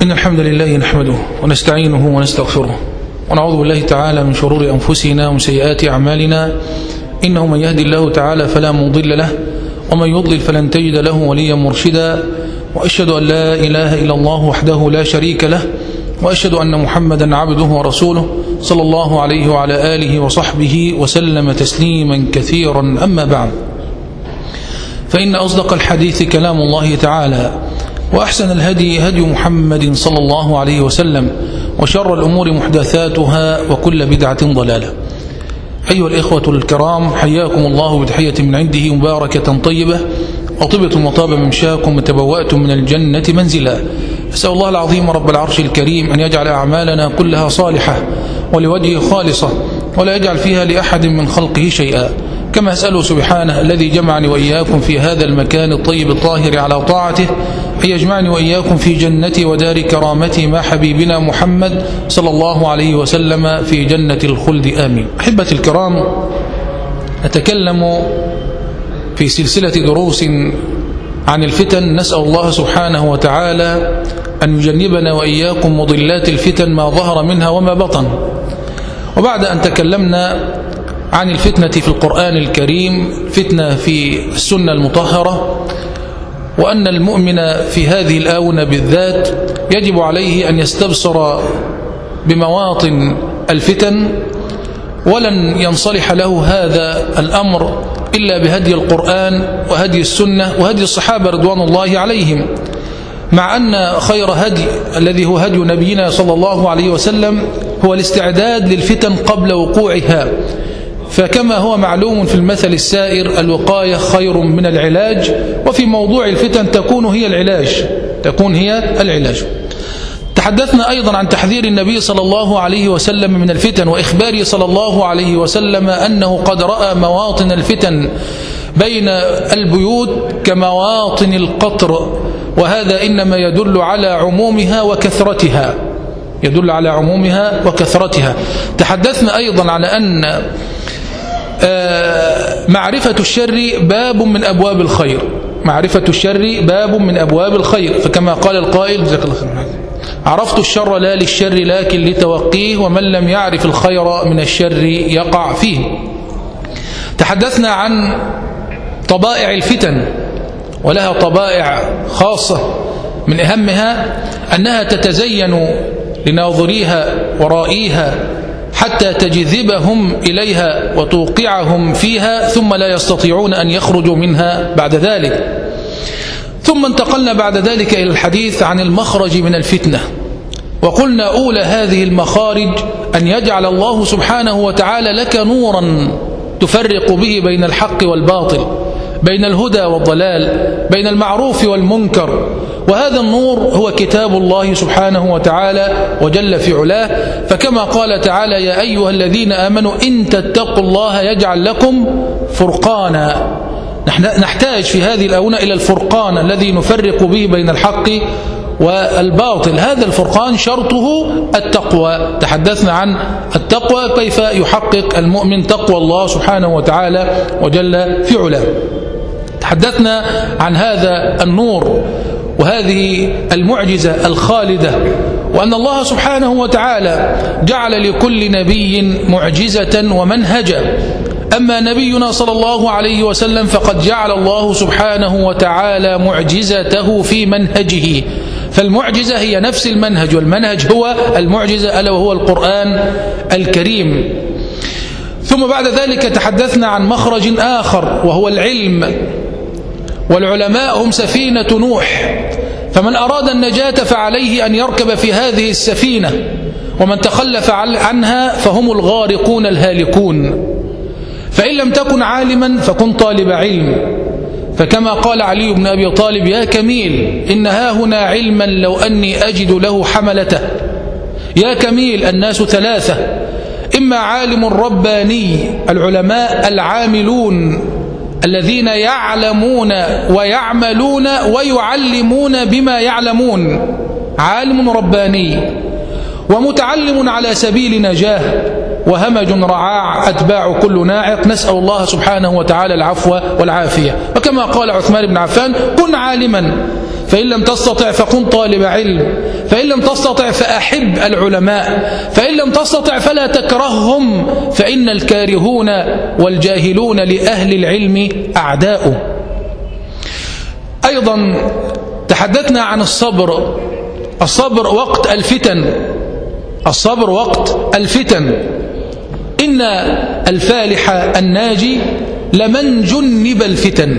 إن الحمد لله نحمده ونستعينه ونستغفره ونعوذ بالله تعالى من شرور أنفسنا ومن سيئات أعمالنا إنه من يهدي الله تعالى فلا مضل له ومن يضلل فلن تجد له وليا مرشدا وأشهد أن لا إله إلا الله وحده لا شريك له وأشهد أن محمدا عبده ورسوله صلى الله عليه وعلى آله وصحبه وسلم تسليما كثيرا أما بعد فإن أصدق الحديث كلام الله تعالى وأحسن الهدي هدي محمد صلى الله عليه وسلم وشر الأمور محدثاتها وكل بدعة ضلالة أيها الإخوة الكرام حياكم الله بتحية من عنده مباركة طيبة وطبتم وطاب ممشاكم وتبوأتم من الجنة منزلا أسأل الله العظيم رب العرش الكريم أن يجعل أعمالنا كلها صالحة ولوجهه خالصة ولا يجعل فيها لأحد من خلقه شيئا كما أسأله سبحانه الذي جمعني وإياكم في هذا المكان الطيب الطاهر على طاعته أن يجمعني وإياكم في جنتي ودار كرامتي مع حبيبنا محمد صلى الله عليه وسلم في جنة الخلد آمين أحبة الكرام نتكلم في سلسلة دروس عن الفتن نسأل الله سبحانه وتعالى أن يجنبنا وإياكم مضلات الفتن ما ظهر منها وما بطن وبعد أن تكلمنا عن الفتنة في القرآن الكريم فتنة في السنة المطهرة وأن المؤمن في هذه الآونة بالذات يجب عليه أن يستبصر بمواطن الفتن ولن ينصلح له هذا الأمر إلا بهدي القرآن وهدي السنة وهدي الصحابة رضوان الله عليهم مع أن خير هدي الذي هو هدي نبينا صلى الله عليه وسلم هو الاستعداد للفتن قبل وقوعها فكما هو معلوم في المثل السائر الوقاية خير من العلاج وفي موضوع الفتن تكون هي العلاج تكون هي العلاج تحدثنا أيضا عن تحذير النبي صلى الله عليه وسلم من الفتن وإخباره صلى الله عليه وسلم أنه قد رأى مواطن الفتن بين البيوت كمواطن القطر وهذا إنما يدل على عمومها وكثرتها يدل على عمومها وكثرتها تحدثنا أيضا على أن معرفة الشر باب من أبواب الخير معرفة الشر باب من أبواب الخير فكما قال القائل جزاك الله خير عرفت الشر لا للشر لكن لتوقيه ومن لم يعرف الخير من الشر يقع فيه تحدثنا عن طبائع الفتن ولها طبائع خاصة من أهمها أنها تتزين لناظريها ورائيها حتى تجذبهم إليها وتوقعهم فيها ثم لا يستطيعون أن يخرجوا منها بعد ذلك ثم انتقلنا بعد ذلك إلى الحديث عن المخرج من الفتنة وقلنا أولى هذه المخارج أن يجعل الله سبحانه وتعالى لك نورا تفرق به بين الحق والباطل بين الهدى والضلال بين المعروف والمنكر وهذا النور هو كتاب الله سبحانه وتعالى وجل في علاه فكما قال تعالى يا أيها الذين آمنوا إن تتقوا الله يجعل لكم فرقانا نحتاج في هذه الأونة إلى الفرقان الذي نفرق به بين الحق والباطل هذا الفرقان شرطه التقوى تحدثنا عن التقوى كيف يحقق المؤمن تقوى الله سبحانه وتعالى وجل في علاه تحدثنا عن هذا النور وهذه المعجزة الخالدة وأن الله سبحانه وتعالى جعل لكل نبي معجزة ومنهجا أما نبينا صلى الله عليه وسلم فقد جعل الله سبحانه وتعالى معجزته في منهجه فالمعجزة هي نفس المنهج والمنهج هو المعجزة ألا وهو القرآن الكريم ثم بعد ذلك تحدثنا عن مخرج آخر وهو العلم والعلماء هم سفينة نوح فمن أراد النجاة فعليه أن يركب في هذه السفينة ومن تخلف عنها فهم الغارقون الهالكون فإن لم تكن عالما فكن طالب علم فكما قال علي بن أبي طالب يا كميل إن ها هنا علما لو أني أجد له حملته يا كميل الناس ثلاثة إما عالم رباني العلماء العاملون الذين يعلمون ويعملون ويعلمون بما يعلمون عالم رباني ومتعلم على سبيل نجاه وهمج رعاع أتباع كل ناعق نسأل الله سبحانه وتعالى العفو والعافية وكما قال عثمان بن عفان كن عالما فإن لم تستطع فكن طالب علم فإن لم تستطع فأحب العلماء فإن لم تستطع فلا تكرههم فإن الكارهون والجاهلون لأهل العلم أعداء أيضا تحدثنا عن الصبر الصبر وقت الفتن الصبر وقت الفتن إن الفالح الناجي لمن جنب الفتن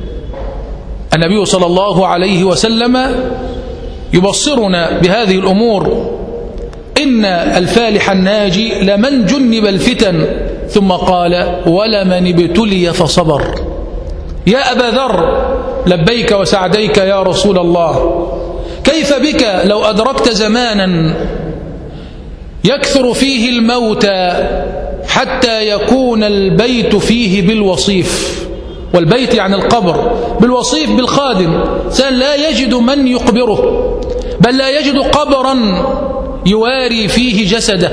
النبي صلى الله عليه وسلم يبصرنا بهذه الأمور إن الفالح الناجي لمن جنب الفتن ثم قال ولمن ابتلي فصبر يا أبا ذر لبيك وسعديك يا رسول الله كيف بك لو أدركت زمانا يكثر فيه الموتى حتى يكون البيت فيه بالوصيف والبيت يعني القبر بالوصيف بالخادم سأل لا يجد من يقبره بل لا يجد قبرا يواري فيه جسده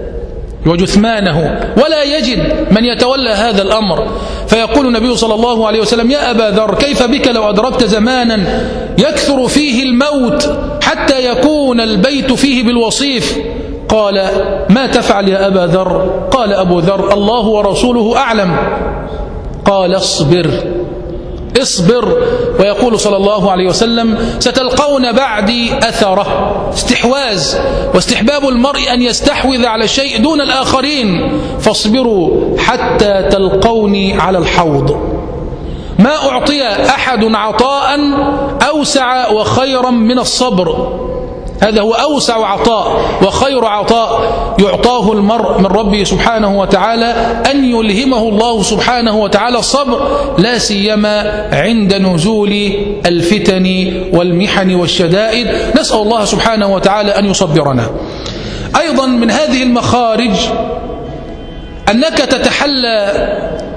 وجثمانه ولا يجد من يتولى هذا الأمر فيقول النبي صلى الله عليه وسلم يا أبا ذر كيف بك لو أدركت زمانا يكثر فيه الموت حتى يكون البيت فيه بالوصيف قال ما تفعل يا أبا ذر قال أبو ذر الله ورسوله أعلم قال اصبر اصبر ويقول صلى الله عليه وسلم ستلقون بعدي أثره استحواز واستحباب المرء أن يستحوذ على الشيء دون الآخرين فاصبروا حتى تلقوني على الحوض ما أعطي أحد عطاء أوسع وخيرا من الصبر هذا هو أوسع عطاء وخير عطاء يعطاه المرء من ربه سبحانه وتعالى أن يلهمه الله سبحانه وتعالى الصبر لا سيما عند نزول الفتن والمحن والشدائد نسأل الله سبحانه وتعالى أن يصبرنا أيضا من هذه المخارج أنك تتحلى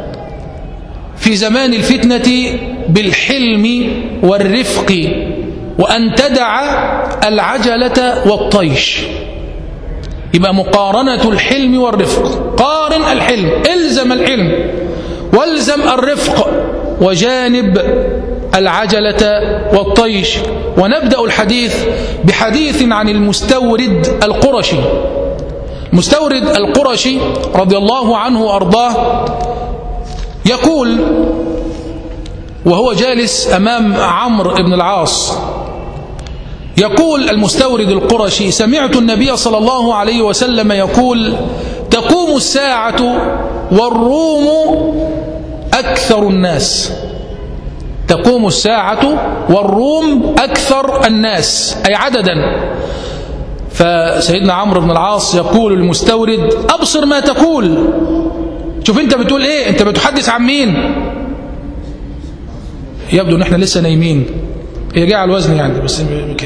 في زمان الفتنة بالحلم والرفق وأن تدع العجلة والطيش يبقى مقارنة الحلم والرفق قارن الحلم الزم الحلم والزم الرفق وجانب العجلة والطيش ونبدأ الحديث بحديث عن المستورد القرشي مستورد القرشي رضي الله عنه وأرضاه يقول وهو جالس أمام عمرو بن العاص يقول المستورد القرشي سمعت النبي صلى الله عليه وسلم يقول تقوم الساعة والروم أكثر الناس تقوم الساعة والروم أكثر الناس أي عددا فسيدنا عمرو بن العاص يقول المستورد أبصر ما تقول شوف انت بتقول ايه انت بتحدث عن مين يبدو ان احنا لسه نايمين هي جايه على الوزن يعني بس كده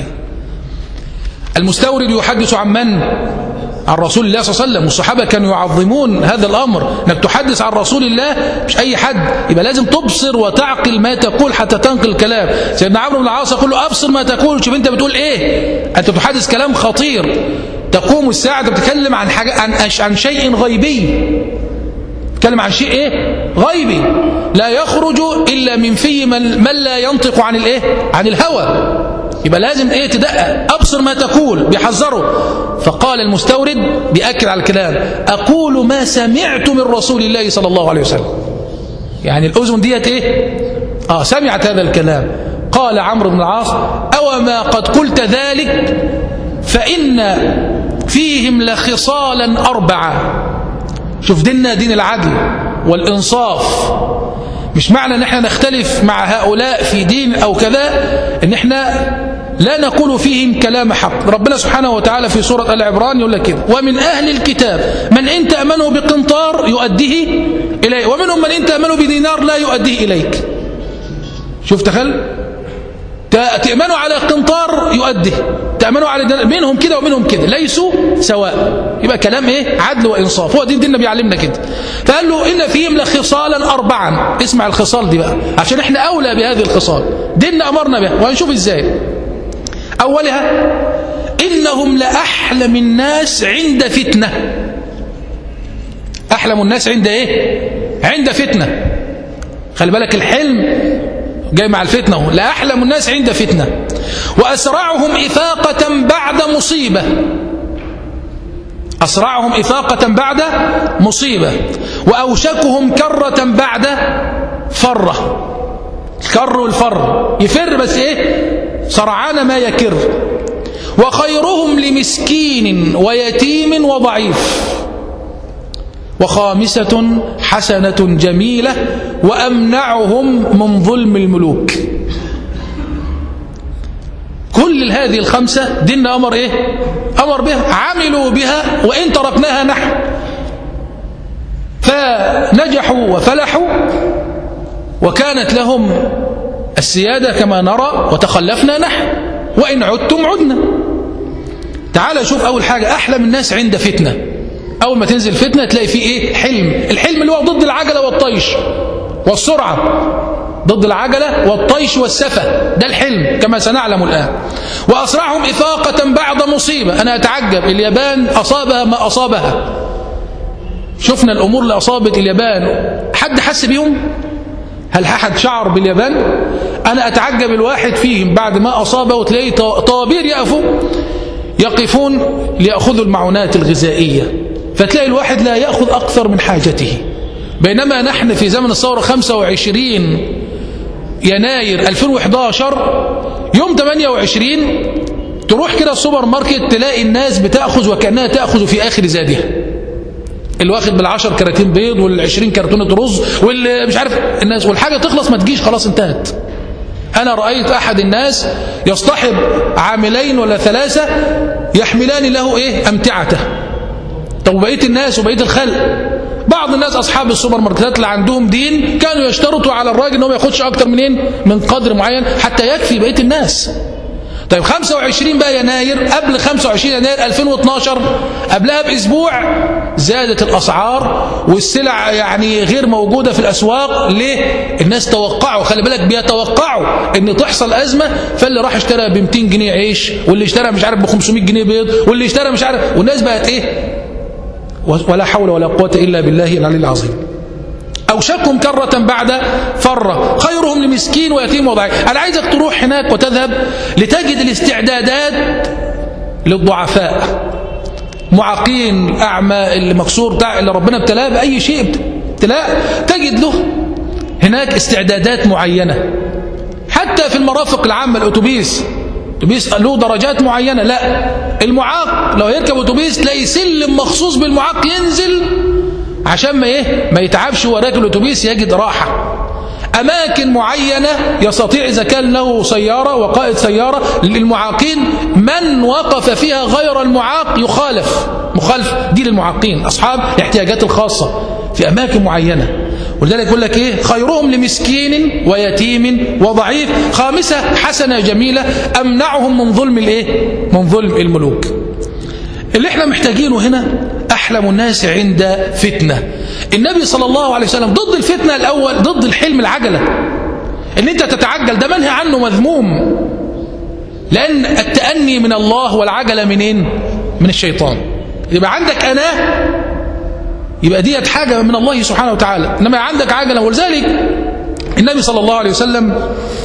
المستورد يحدث عن من عن رسول الله صلى الله عليه وسلم والصحابة كانوا يعظمون هذا الأمر أنك تحدث عن رسول الله مش أي حد يبقى لازم تبصر وتعقل ما تقول حتى تنقل الكلام سيدنا عمرو بن العاص يقول له أبصر ما تقول شوف أنت بتقول إيه أنت تحدث كلام خطير تقوم الساعة بتتكلم عن, حاجة عن, عن شيء غيبي تتكلم عن شيء إيه غيبي لا يخرج إلا من في من, من لا ينطق عن الإيه عن الهوى يبقى لازم ايه تدقق ابصر ما تقول بيحذره فقال المستورد بيأكد على الكلام اقول ما سمعت من رسول الله صلى الله عليه وسلم يعني الاذن ديت ايه اه سمعت هذا الكلام قال عمرو بن العاص او ما قد قلت ذلك فان فيهم لخصالا اربعه شوف ديننا دين العدل والانصاف مش معنى ان احنا نختلف مع هؤلاء في دين او كذا ان احنا لا نقول فيهم كلام حق ربنا سبحانه وتعالى في سورة العبران يقول لك كده ومن أهل الكتاب من إن تأمنه بقنطار يؤديه إليه ومنهم من إن تأمنه بدينار لا يؤديه إليك شوف تخل تأمنوا على قنطار يؤديه تأمنوا على دينار منهم كده ومنهم كده ليسوا سواء يبقى كلام ايه عدل وإنصاف هو دين ديننا بيعلمنا كده فقال له إن فيهم لخصالا أربعا اسمع الخصال دي بقى عشان احنا أولى بهذه الخصال ديننا أمرنا بها وهنشوف ازاي أولها إنهم لأحلم الناس عند فتنة أحلم الناس عند إيه عند فتنة خلي بالك الحلم جاي مع الفتنة لا أحلم الناس عند فتنة وأسرعهم إفاقة بعد مصيبة أسرعهم إفاقة بعد مصيبة وأوشكهم كرة بعد فرة الكر والفر يفر بس إيه سرعان ما يكر وخيرهم لمسكين ويتيم وضعيف وخامسة حسنة جميلة وأمنعهم من ظلم الملوك كل هذه الخمسة ديننا أمر إيه أمر بها عملوا بها وإن تركناها نحن فنجحوا وفلحوا وكانت لهم السيادة كما نرى وتخلفنا نحن وإن عدتم عدنا تعال شوف أول حاجة أحلم الناس عند فتنة أول ما تنزل فتنة تلاقي فيه إيه حلم الحلم اللي هو ضد العجلة والطيش والسرعة ضد العجلة والطيش والسفة ده الحلم كما سنعلم الآن وأسرعهم إفاقة بعد مصيبة أنا أتعجب اليابان أصابها ما أصابها شفنا الأمور اللي أصابت اليابان حد حس بيهم هل أحد شعر باليابان أنا أتعجب الواحد فيهم بعد ما أصابه وتلاقيه طوابير يقفوا يقفون ليأخذوا المعونات الغذائية فتلاقي الواحد لا يأخذ أكثر من حاجته بينما نحن في زمن الثورة 25 يناير 2011 يوم 28 تروح كده السوبر ماركت تلاقي الناس بتأخذ وكأنها تأخذ في آخر زادها اللي واخد بالعشر كراتين بيض والعشرين كرتونة رز واللي مش عارف الناس والحاجة تخلص ما تجيش خلاص انتهت أنا رأيت أحد الناس يصطحب عاملين ولا ثلاثة يحملان له إيه أمتعته طب وبقية الناس وبقية الخلق بعض الناس أصحاب السوبر ماركتات اللي عندهم دين كانوا يشترطوا على الراجل أنه ما ياخدش أكتر منين من قدر معين حتى يكفي بقية الناس طيب 25 بقى يناير قبل 25 يناير 2012 قبلها بأسبوع زادت الأسعار والسلع يعني غير موجودة في الأسواق ليه؟ الناس توقعوا خلي بالك بيتوقعوا ان تحصل أزمة فاللي راح اشترى ب 200 جنيه عيش واللي اشترى مش عارف ب 500 جنيه بيض واللي اشترى مش عارف والناس بقت ايه ولا حول ولا قوة إلا بالله العلي العظيم أوشكهم كرة بعد فرة خيرهم لمسكين ويتيم وضعيف أنا عايزك تروح هناك وتذهب لتجد الاستعدادات للضعفاء معاقين الأعمى اللي مكسور بتاع اللي ربنا ابتلاه بأي شيء ابتلاء تجد له هناك استعدادات معينة حتى في المرافق العامة الأتوبيس اتوبيس له درجات معينة لا المعاق لو يركب اتوبيس تلاقي سلم مخصوص بالمعاق ينزل عشان ما ايه ما يتعبش وراك الاتوبيس يجد راحة أماكن معينة يستطيع إذا كان له سيارة وقائد سيارة للمعاقين من وقف فيها غير المعاق يخالف مخالف دي للمعاقين أصحاب الاحتياجات الخاصة في أماكن معينة ولذلك يقول لك إيه خيرهم لمسكين ويتيم وضعيف خامسة حسنة جميلة أمنعهم من ظلم الإيه من ظلم الملوك اللي احنا محتاجينه هنا أحلم الناس عند فتنة النبي صلى الله عليه وسلم ضد الفتنة الأول ضد الحلم العجلة ان انت تتعجل ده منهي عنه مذموم لأن التأني من الله والعجلة منين من الشيطان يبقى عندك أناه يبقى ديت حاجة من الله سبحانه وتعالى إنما عندك عجلة ولذلك النبي صلى الله عليه وسلم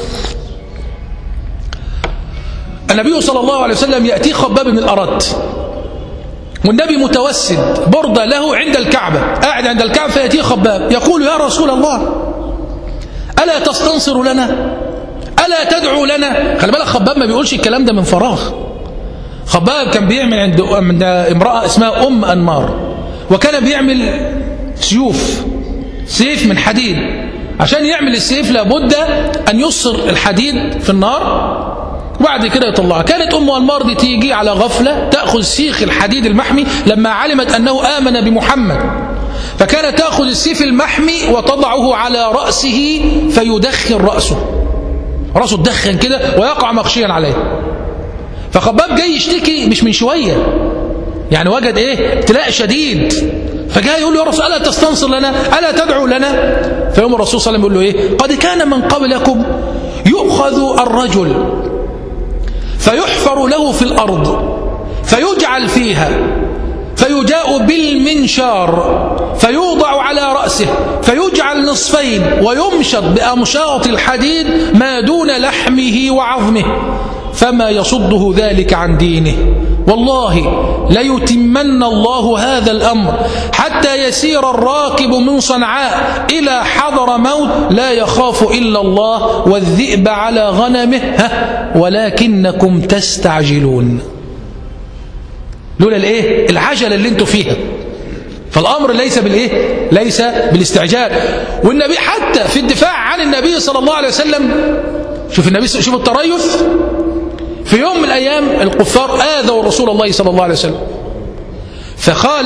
النبي صلى الله عليه وسلم يأتي خباب بن الأرت والنبي متوسد بردة له عند الكعبة قاعد عند الكعبة فيأتيه خباب يقول يا رسول الله ألا تستنصر لنا ألا تدعو لنا خلي بالك خباب ما بيقولش الكلام ده من فراغ خباب كان بيعمل عند عند امرأة اسمها أم أنمار وكان بيعمل سيوف سيف من حديد عشان يعمل السيف لابد أن يصر الحديد في النار وبعد كده يطلعها كانت أم أنمار دي تيجي على غفلة تأخذ سيخ الحديد المحمي لما علمت أنه آمن بمحمد فكانت تأخذ السيف المحمي وتضعه على رأسه فيدخن رأسه رأسه تدخن كده ويقع مغشيا عليه فخباب جاي يشتكي مش من شوية يعني وجد ايه ابتلاء شديد فجاء يقول له يا رسول ألا تستنصر لنا ألا تدعو لنا فيوم الرسول صلى الله عليه وسلم يقول له ايه قد كان من قبلكم يؤخذ الرجل فيحفر له في الأرض فيجعل فيها فيجاء بالمنشار فيوضع على رأسه فيجعل نصفين ويمشط بأمشاط الحديد ما دون لحمه وعظمه فما يصده ذلك عن دينه والله ليتمن الله هذا الأمر حتى يسير الراكب من صنعاء إلى حضر موت لا يخاف إلا الله والذئب على غنمه ولكنكم تستعجلون لولا الايه العجله اللي انتوا فيها فالامر ليس بالايه ليس بالاستعجال والنبي حتى في الدفاع عن النبي صلى الله عليه وسلم شوف النبي شوف التريث في يوم من الايام الكفار اذوا رسول الله صلى الله عليه وسلم فقال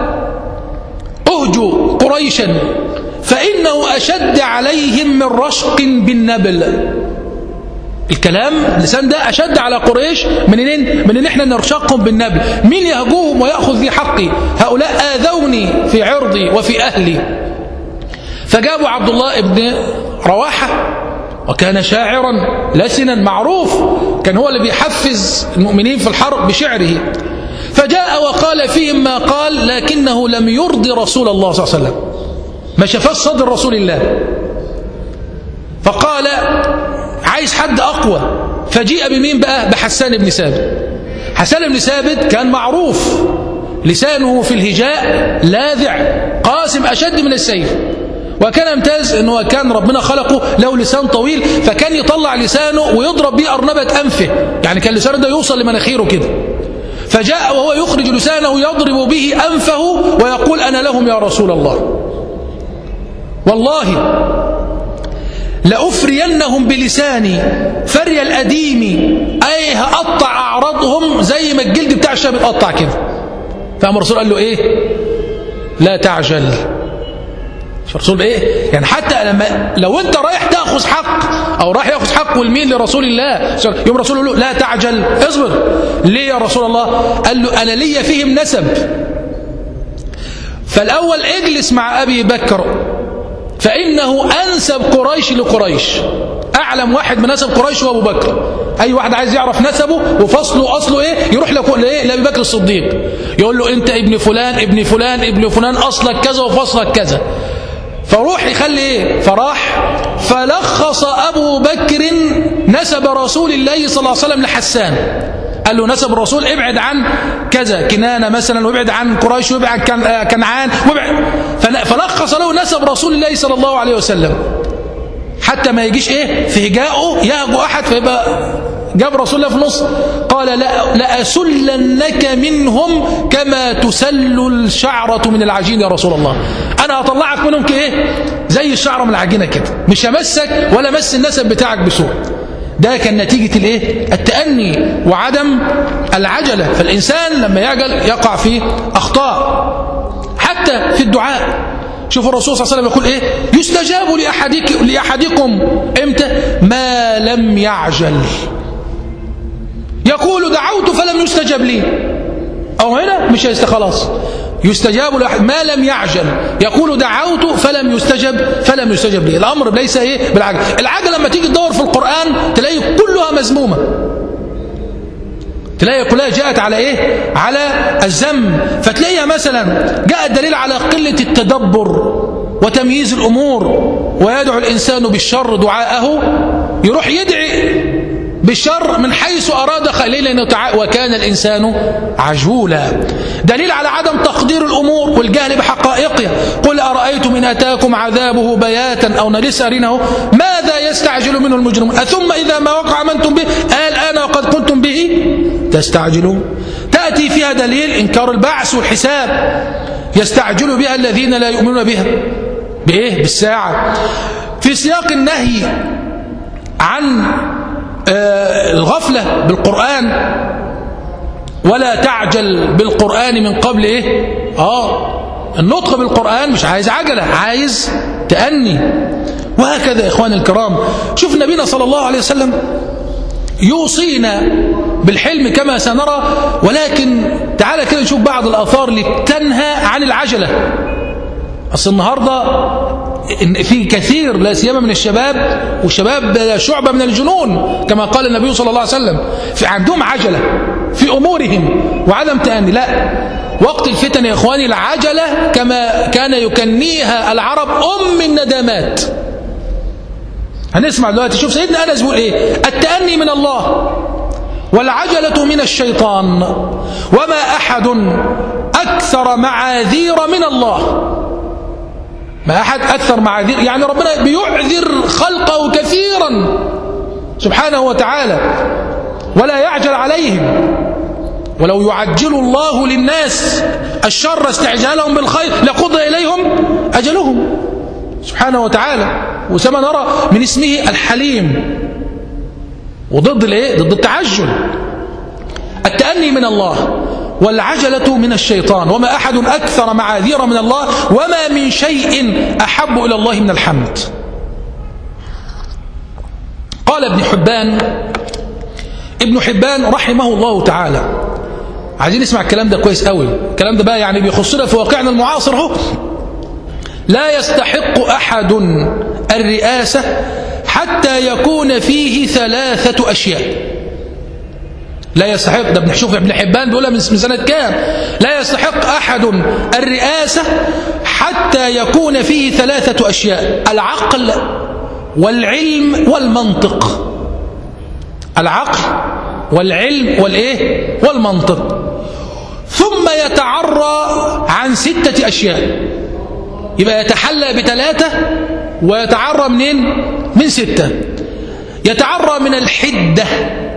اهجوا قريشا فانه اشد عليهم من رشق بالنبل الكلام اللسان ده أشد على قريش من إن, من إن إحنا نرشقهم بالنبل مين يهجوهم ويأخذ لي حقي هؤلاء آذوني في عرضي وفي أهلي فجابوا عبد الله ابن رواحة وكان شاعرا لسنا معروف كان هو اللي بيحفز المؤمنين في الحرب بشعره فجاء وقال فيهم ما قال لكنه لم يرضي رسول الله صلى الله عليه وسلم ما شفاش صدر رسول الله فقال عايز حد أقوى فجيء بمين بقى بحسان بن ثابت حسان بن ثابت كان معروف لسانه في الهجاء لاذع قاسم أشد من السيف وكان يمتاز أنه كان ربنا خلقه له لسان طويل فكان يطلع لسانه ويضرب به أرنبة أنفه يعني كان لسانه ده يوصل لمناخيره كده فجاء وهو يخرج لسانه يضرب به أنفه ويقول أنا لهم يا رسول الله والله لأفرينهم بلساني فري الأديم أي هقطع أعراضهم زي ما الجلد بتاع الشاب اتقطع كده فأما الرسول قال له إيه لا تعجل الرسول ايه يعني حتى لما لو انت رايح تاخذ حق او رايح ياخذ حق والمين لرسول الله يوم الرسول يقول له لا تعجل اصبر ليه يا رسول الله قال له انا ليا فيهم نسب فالاول اجلس مع ابي بكر فإنه أنسب قريش لقريش أعلم واحد من نسب قريش هو أبو بكر أي واحد عايز يعرف نسبه وفصله أصله إيه يروح لإيه لأبي بكر الصديق يقول له أنت ابن فلان ابن فلان ابن فلان أصلك كذا وفصلك كذا فروح يخلي إيه فراح فلخص أبو بكر نسب رسول الله صلى الله عليه وسلم لحسان قال له نسب الرسول ابعد عن كذا كنانة مثلا وابعد عن قريش وابعد عن كنعان وابعد فلخص له نسب رسول الله صلى الله عليه وسلم حتى ما يجيش ايه في هجاؤه يهجو احد فيبقى جاب رسول الله في النص قال لا لأسلنك منهم كما تسل الشعرة من العجين يا رسول الله أنا هطلعك منهم كإيه زي الشعرة من العجينة كده مش همسك ولا مس النسب بتاعك بسوء ده كان نتيجة الايه التأني وعدم العجلة فالإنسان لما يعجل يقع في أخطاء حتى في الدعاء شوف الرسول صلى الله عليه وسلم يقول ايه يستجاب لأحدك لأحدكم امتى ما لم يعجل يقول دعوت فلم يستجب لي أو هنا مش هيست خلاص يستجاب له ما لم يعجل يقول دعوت فلم يستجب فلم يستجب لي الأمر ليس إيه بالعجل العجل لما تيجي تدور في القرآن تلاقي كلها مذمومة تلاقي كلها جاءت على إيه على الذم فتلاقيها مثلا جاء الدليل على قلة التدبر وتمييز الأمور ويدعو الإنسان بالشر دعاءه يروح يدعي بالشر من حيث أراد خليل أنه وكان الإنسان عجولا دليل على عدم تقدير الأمور والجهل بحقائقها قل أرأيتم إن أتاكم عذابه بياتا أو نلسرينه ماذا يستعجل منه المجرمون أثم إذا ما وقع منتم به قال أنا وقد كنتم به تستعجلون تأتي فيها دليل إنكار البعث والحساب يستعجل بها الذين لا يؤمنون بها بإيه؟ بالساعة في سياق النهي عن الغفلة بالقرآن ولا تعجل بالقرآن من قبل إيه آه النطق بالقرآن مش عايز عجلة عايز تأني وهكذا يا إخواني الكرام شوف نبينا صلى الله عليه وسلم يوصينا بالحلم كما سنرى ولكن تعالى كده نشوف بعض الآثار اللي تنهى عن العجلة أصل النهاردة إن في كثير لا سيما من الشباب والشباب شعبة من الجنون كما قال النبي صلى الله عليه وسلم في عندهم عجلة في أمورهم وعدم تأني لا وقت الفتن يا إخواني العجلة كما كان يكنيها العرب أم الندامات هنسمع دلوقتي شوف سيدنا أنس بيقول إيه التأني من الله والعجلة من الشيطان وما أحد أكثر معاذير من الله ما أحد أكثر معاذير يعني ربنا بيعذر خلقه كثيرا سبحانه وتعالى ولا يعجل عليهم ولو يعجل الله للناس الشر استعجالهم بالخير لقضى إليهم أجلهم سبحانه وتعالى وسما نرى من اسمه الحليم وضد الايه ضد التعجل التأني من الله والعجلة من الشيطان وما أحد أكثر معاذير من الله وما من شيء أحب إلى الله من الحمد قال ابن حبان ابن حبان رحمه الله تعالى عايزين نسمع الكلام ده كويس قوي الكلام ده بقى يعني بيخصنا في واقعنا المعاصر اهو لا يستحق أحد الرئاسة حتى يكون فيه ثلاثة أشياء لا يستحق ده بنشوف ابن حبان بيقولها من سنة كام لا يستحق أحد الرئاسة حتى يكون فيه ثلاثة أشياء العقل والعلم والمنطق العقل والعلم والإيه والمنطق ثم يتعرى عن ستة أشياء يبقى يتحلى بثلاثة ويتعرى منين من ستة يتعرى من الحدة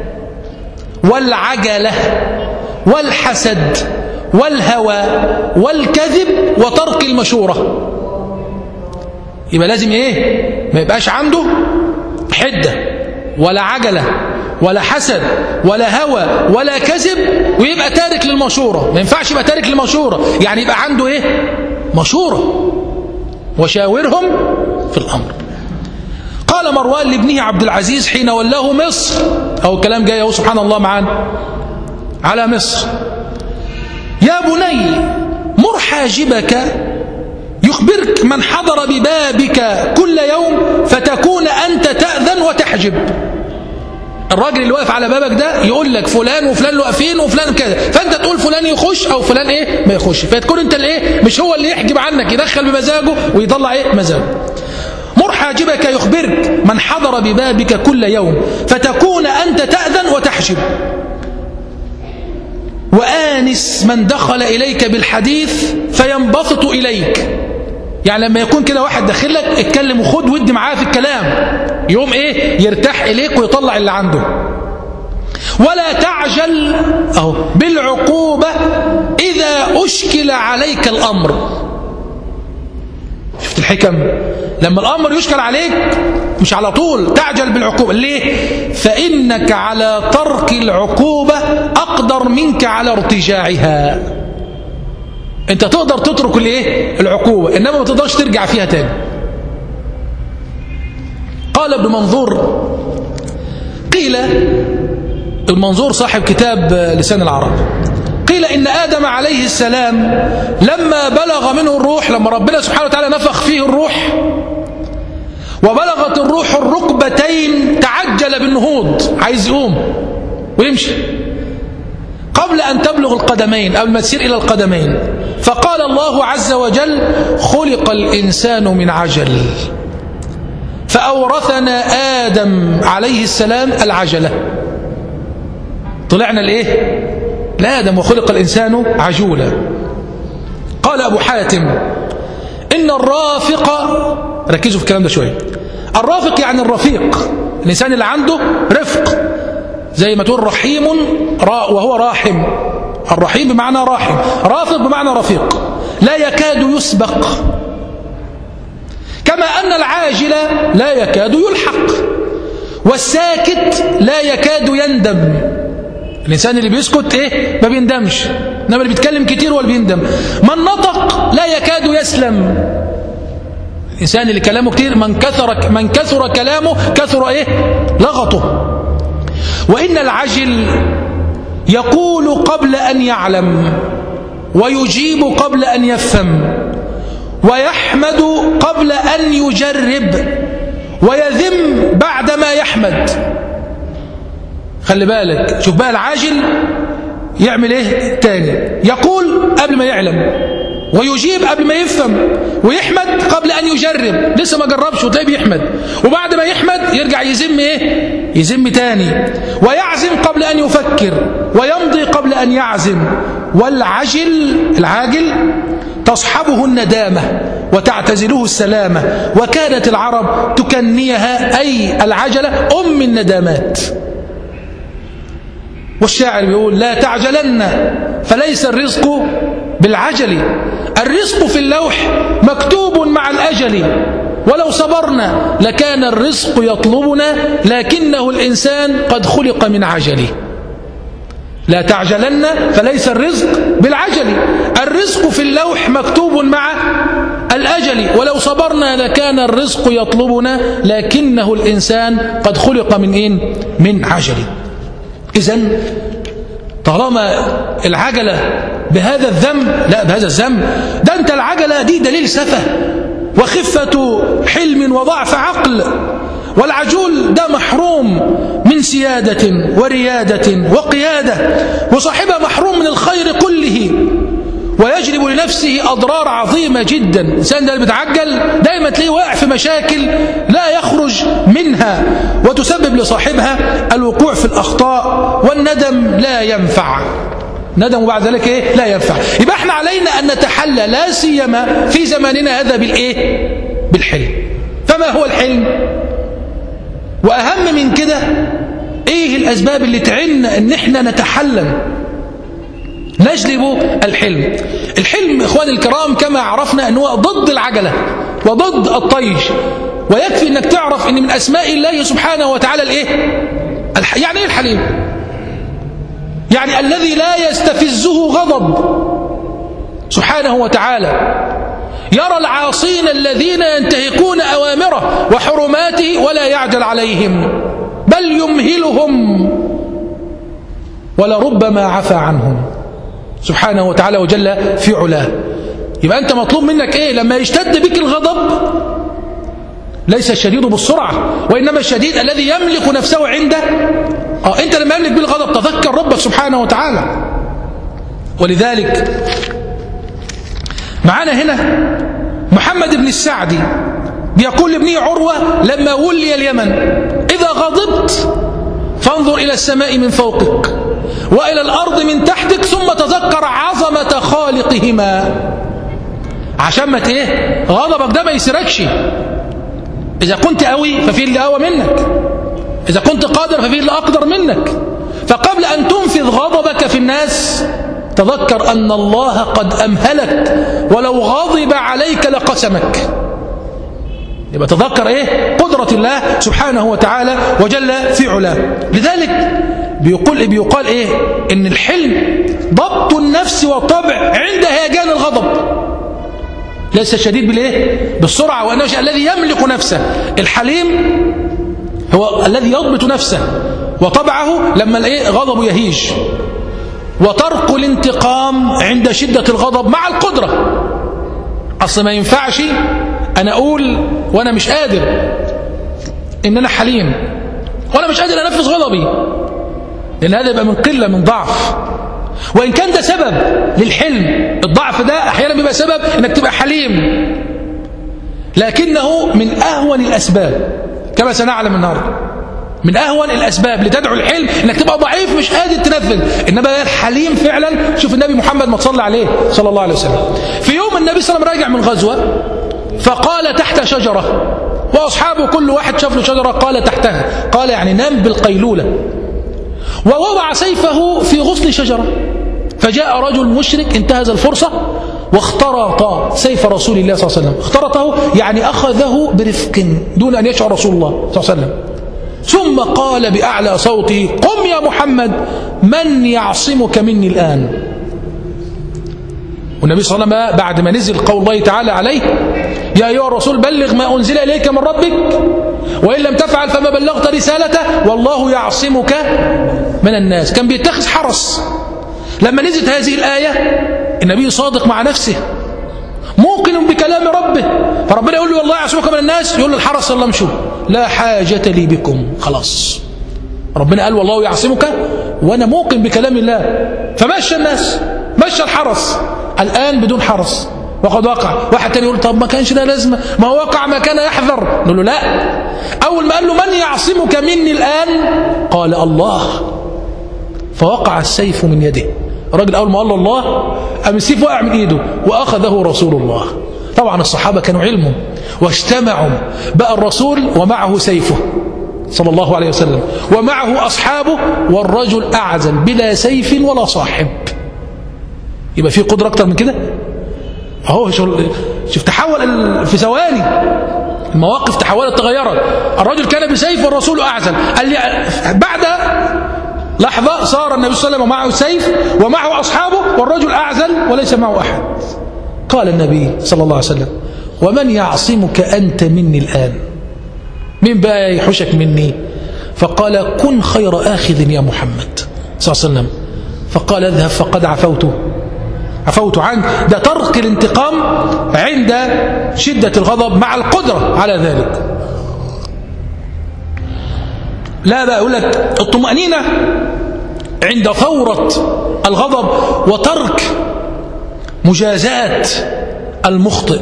والعجلة والحسد والهوى والكذب وترك المشورة يبقى لازم ايه ما يبقاش عنده حدة ولا عجلة ولا حسد ولا هوى ولا كذب ويبقى تارك للمشورة ما ينفعش يبقى تارك للمشورة يعني يبقى عنده ايه مشورة وشاورهم في الأمر قال مروان لابنه عبد العزيز حين ولاه مصر أو الكلام جاي اهو سبحان الله معانا على مصر يا بني مر حاجبك يخبرك من حضر ببابك كل يوم فتكون أنت تأذن وتحجب الراجل اللي واقف على بابك ده يقول لك فلان وفلان اللي واقفين وفلان كذا فانت تقول فلان يخش او فلان ايه ما يخش فتكون انت الايه مش هو اللي يحجب عنك يدخل بمزاجه ويطلع ايه مزاجه مر حاجبك يخبرك من حضر ببابك كل يوم فتكون أنت تأذن وتحجب وآنس من دخل إليك بالحديث فينبسط إليك يعني لما يكون كده واحد داخل لك اتكلم وخد ودي معاه في الكلام يوم ايه يرتاح إليك ويطلع اللي عنده ولا تعجل أهو بالعقوبة إذا أشكل عليك الأمر شفت الحكم لما الأمر يشكل عليك مش على طول تعجل بالعقوبة ليه فإنك على ترك العقوبة أقدر منك على ارتجاعها انت تقدر تترك الايه العقوبة انما ما تقدرش ترجع فيها تاني قال ابن منظور قيل المنظور صاحب كتاب لسان العرب قيل إن آدم عليه السلام لما بلغ منه الروح لما ربنا سبحانه وتعالى نفخ فيه الروح وبلغت الروح الركبتين تعجل بالنهوض عايز يقوم ويمشي قبل أن تبلغ القدمين أو ما تسير إلى القدمين فقال الله عز وجل خلق الإنسان من عجل فأورثنا آدم عليه السلام العجلة طلعنا الإيه لآدم وخلق الإنسان عجولا قال أبو حاتم إن الرافق ركزوا في الكلام ده شوية الرافق يعني الرفيق الإنسان اللي عنده رفق زي ما تقول رحيم وهو راحم الرحيم بمعنى راحم رافق بمعنى رفيق لا يكاد يسبق كما أن العاجل لا يكاد يلحق والساكت لا يكاد يندم الإنسان اللي بيسكت إيه ما بيندمش إنما اللي بيتكلم كتير هو اللي بيندم من نطق لا يكاد يسلم الإنسان اللي كلامه كتير من كثر من كثر كلامه كثر إيه لغطه وإن العجل يقول قبل أن يعلم ويجيب قبل أن يفهم ويحمد قبل أن يجرب ويذم بعدما يحمد خلي بالك شوف بقى العاجل يعمل ايه تاني يقول قبل ما يعلم ويجيب قبل ما يفهم ويحمد قبل أن يجرب لسه ما جربش وتلاقيه بيحمد وبعد ما يحمد يرجع يزم ايه يزم تاني ويعزم قبل أن يفكر ويمضي قبل أن يعزم والعجل العاجل تصحبه الندامة وتعتزله السلامة وكانت العرب تكنيها أي العجلة أم الندامات والشاعر بيقول لا تعجلن فليس الرزق بالعجل الرزق في اللوح مكتوب مع الأجل ولو صبرنا لكان الرزق يطلبنا لكنه الإنسان قد خلق من عجله لا تعجلن فليس الرزق بالعجل الرزق في اللوح مكتوب مع الأجل ولو صبرنا لكان الرزق يطلبنا لكنه الإنسان قد خلق من إيه؟ من عجل إذا طالما العجلة بهذا الذنب لا بهذا الذنب ده أنت العجلة دي دليل سفة وخفة حلم وضعف عقل والعجول ده محروم من سيادة وريادة وقيادة وصاحبها محروم من الخير كله ويجلب لنفسه أضرار عظيمة جدا الإنسان ده اللي بيتعجل دايما تلاقيه واقع في مشاكل لا يخرج منها وتسبب لصاحبها الوقوع في الأخطاء والندم لا ينفع ندم بعد ذلك إيه؟ لا ينفع يبقى احنا علينا أن نتحلى لا سيما في زماننا هذا بالإيه؟ بالحلم فما هو الحلم وأهم من كده إيه الأسباب اللي تعنا أن احنا نتحلم نجلب الحلم الحلم إخواني الكرام كما عرفنا أنه ضد العجلة وضد الطيش ويكفي أنك تعرف أن من أسماء الله سبحانه وتعالى الإيه؟ الح... يعني إيه الحليم يعني الذي لا يستفزه غضب سبحانه وتعالى يرى العاصين الذين ينتهكون أوامره وحرماته ولا يعجل عليهم بل يمهلهم ولربما عفى عنهم سبحانه وتعالى وجل في علاه يبقى أنت مطلوب منك إيه لما يشتد بك الغضب ليس الشديد بالسرعة وإنما الشديد الذي يملك نفسه عنده آه أنت لما يملك بالغضب تذكر ربك سبحانه وتعالى ولذلك معانا هنا محمد بن السعدي بيقول لابنه عروة لما ولي اليمن إذا غضبت فانظر إلى السماء من فوقك وإلى الأرض من تحتك ثم تذكر عظمة خالقهما عشان ما ايه غضبك ده ما يسركش إذا كنت قوي ففي اللي قوى منك إذا كنت قادر ففي اللي أقدر منك فقبل أن تنفذ غضبك في الناس تذكر أن الله قد أمهلك ولو غضب عليك لقسمك يبقى تذكر إيه قدرة الله سبحانه وتعالى وجل في علاه لذلك بيقول بيقال إيه إن الحلم ضبط النفس والطبع عند هيجان الغضب ليس الشديد بالايه بالسرعه وانه الذي يملك نفسه الحليم هو الذي يضبط نفسه وطبعه لما الايه غضبه يهيج وترك الانتقام عند شدة الغضب مع القدرة أصل ما ينفعش أنا أقول وأنا مش قادر إن أنا حليم وأنا مش قادر أنفذ غضبي لأن هذا يبقى من قلة من ضعف وإن كان ده سبب للحلم الضعف ده أحيانا بيبقى سبب إنك تبقى حليم لكنه من أهون الأسباب كما سنعلم النهارده من أهون الأسباب لتدعو الحلم إنك تبقى ضعيف مش قادر تنفذ إنما الحليم فعلا شوف النبي محمد ما تصلى عليه صلى الله عليه وسلم في يوم النبي صلى الله عليه وسلم راجع من غزوة فقال تحت شجرة وأصحابه كل واحد شاف له شجرة قال تحتها قال يعني نام بالقيلولة ووضع سيفه في غصن شجرة فجاء رجل مشرك انتهز الفرصة واخترط سيف رسول الله صلى الله عليه وسلم اخترطه يعني أخذه برفق دون أن يشعر رسول الله صلى الله عليه وسلم ثم قال بأعلى صوته قم يا محمد من يعصمك مني الآن والنبي صلى الله عليه وسلم بعد ما نزل قول الله تعالى عليه يا أيها الرسول بلغ ما أنزل إليك من ربك وإن لم تفعل فما بلغت رسالته والله يعصمك من الناس كان بيتخذ حرس لما نزلت هذه الآية النبي صادق مع نفسه موقن بكلام ربه فربنا يقول له والله يعصمك من الناس يقول له الحرس يلا امشوا لا حاجة لي بكم خلاص ربنا قال والله يعصمك وأنا موقن بكلام الله فمشى الناس مشى الحرس الآن بدون حرس وقد وقع واحد تاني يقول طب ما كانش له لازمه ما وقع ما كان يحذر نقول له لا اول ما قال له من يعصمك مني الان قال الله فوقع السيف من يده الراجل اول ما قال له الله قام السيف وقع من ايده واخذه رسول الله طبعا الصحابه كانوا علمهم واجتمعوا بقى الرسول ومعه سيفه صلى الله عليه وسلم ومعه اصحابه والرجل اعزل بلا سيف ولا صاحب يبقى في قدره اكتر من كده اهو شوف تحول في ثواني المواقف تحولت تغيرت الرجل كان بسيف والرسول اعزل قال لي بعد لحظه صار النبي صلى الله عليه وسلم ومعه سيف ومعه اصحابه والرجل اعزل وليس معه احد قال النبي صلى الله عليه وسلم ومن يعصمك انت مني الان مين بقى يحوشك مني فقال كن خير اخذ يا محمد صلى الله عليه وسلم فقال اذهب فقد عفوت عفوت عنك ده ترك الانتقام عند شدة الغضب مع القدرة على ذلك لا بقى يقول لك الطمأنينة عند ثورة الغضب وترك مجازات المخطئ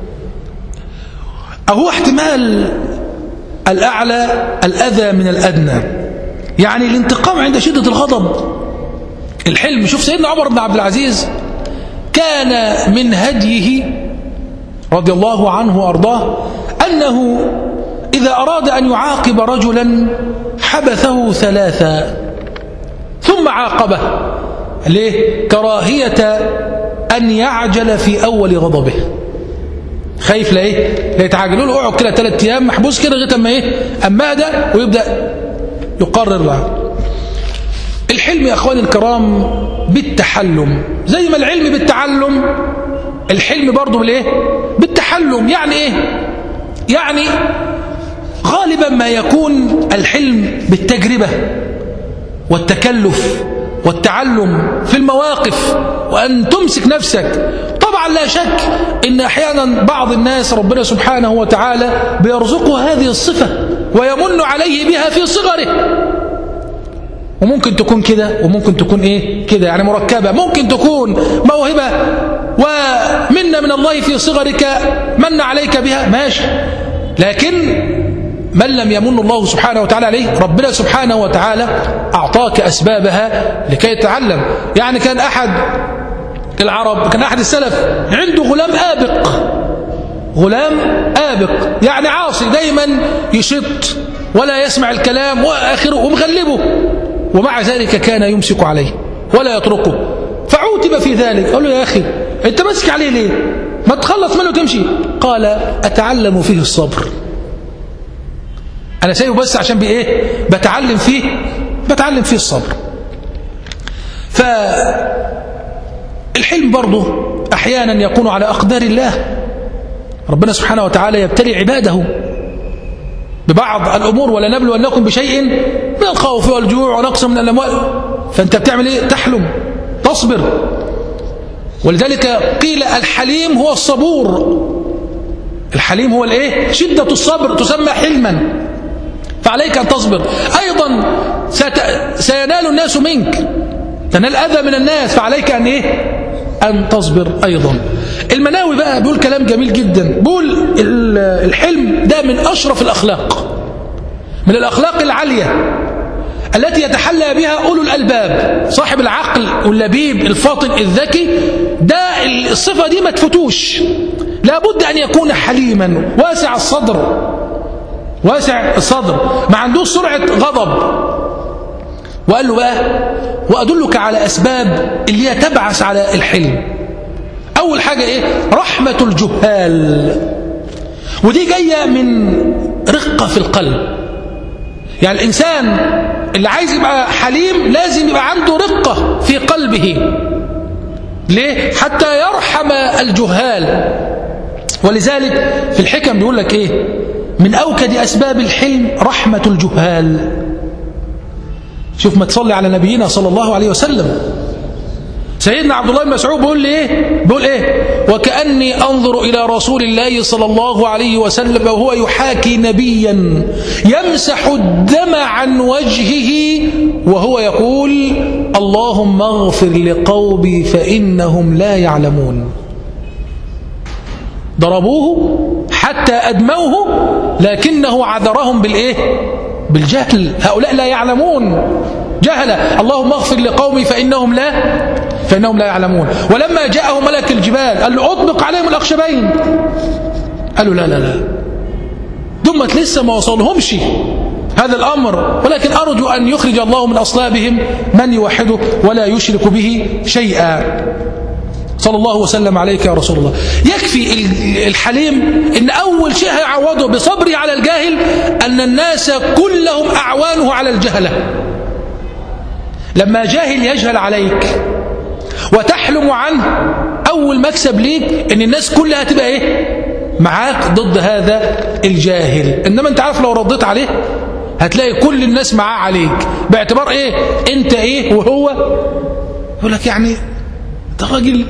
أهو احتمال الأعلى الأذى من الأدنى يعني الانتقام عند شدة الغضب الحلم شوف سيدنا عمر بن عبد العزيز كان من هديه رضي الله عنه وأرضاه أنه إذا أراد أن يعاقب رجلا حبثه ثلاثا ثم عاقبه ليه؟ كراهية أن يعجل في أول غضبه خايف لا ايه لا يتعاجلوا له اقعد كده ثلاث ايام محبوس كده لغايه اما ايه اما ده ويبدا يقرر بقى الحلم يا اخواني الكرام بالتحلم زي ما العلم بالتعلم الحلم برضه بالايه بالتحلم يعني ايه يعني غالبا ما يكون الحلم بالتجربه والتكلف والتعلم في المواقف وأن تمسك نفسك طبعا لا شك إن أحيانا بعض الناس ربنا سبحانه وتعالى بيرزقه هذه الصفة ويمن عليه بها في صغره وممكن تكون كده وممكن تكون ايه كده يعني مركبة ممكن تكون موهبة ومنا من الله في صغرك من عليك بها ماشي لكن من لم يمن الله سبحانه وتعالى عليه ربنا سبحانه وتعالى أعطاك أسبابها لكي يتعلم يعني كان أحد العرب كان أحد السلف عنده غلام آبق غلام آبق يعني عاصي دايما يشط ولا يسمع الكلام وآخره ومغلبه ومع ذلك كان يمسك عليه ولا يتركه فعوتب في ذلك قال له يا أخي أنت ماسك عليه ليه ما تخلص منه تمشي قال أتعلم فيه الصبر أنا سايبه بس عشان بإيه بتعلم فيه بتعلم فيه الصبر فالحلم برضه أحيانا يكون على أقدار الله ربنا سبحانه وتعالى يبتلي عباده ببعض الأمور ولا نبلونكم بشيء من الخوف والجوع ونقص من الأموال فأنت بتعمل إيه تحلم تصبر ولذلك قيل الحليم هو الصبور الحليم هو الايه شدة الصبر تسمى حلما فعليك أن تصبر أيضا ست... سينال الناس منك تنال أذى من الناس فعليك أن إيه أن تصبر أيضا المناوي بقى بيقول كلام جميل جدا بيقول الحلم ده من أشرف الأخلاق من الأخلاق العالية التي يتحلى بها أولو الألباب صاحب العقل واللبيب الفاطن الذكي ده الصفة دي ما تفتوش لابد أن يكون حليما واسع الصدر واسع الصدر ما عندوش سرعة غضب وقال له بقى وأدلك على أسباب اللي هي تبعث على الحلم أول حاجة إيه رحمة الجهال ودي جاية من رقة في القلب يعني الإنسان اللي عايز يبقى حليم لازم يبقى عنده رقة في قلبه ليه؟ حتى يرحم الجهال ولذلك في الحكم بيقول لك إيه من أوكد أسباب الحلم رحمة الجهال شوف ما تصلي على نبينا صلى الله عليه وسلم سيدنا عبد الله بن مسعود بيقول لي ايه بيقول ايه وكاني انظر الى رسول الله صلى الله عليه وسلم وهو يحاكي نبيا يمسح الدم عن وجهه وهو يقول اللهم اغفر لقومي فانهم لا يعلمون ضربوه حتى ادموه لكنه عذرهم بالايه بالجهل هؤلاء لا يعلمون جهل اللهم اغفر لقومي فانهم لا فإنهم لا يعلمون ولما جاءه ملك الجبال قال له أطبق عليهم الأخشبين قالوا لا لا لا دمت لسه ما وصلهمش هذا الأمر ولكن أرجو أن يخرج الله من أصلابهم من يوحده ولا يشرك به شيئا صلى الله وسلم عليك يا رسول الله يكفي الحليم ان اول شيء هيعوضه بصبره على الجاهل ان الناس كلهم اعوانه على الجهله لما جاهل يجهل عليك وتحلم عنه أول مكسب ليك إن الناس كلها هتبقى إيه معاك ضد هذا الجاهل إنما أنت عارف لو رديت عليه هتلاقي كل الناس معاه عليك باعتبار إيه أنت إيه وهو يقول لك يعني ده راجل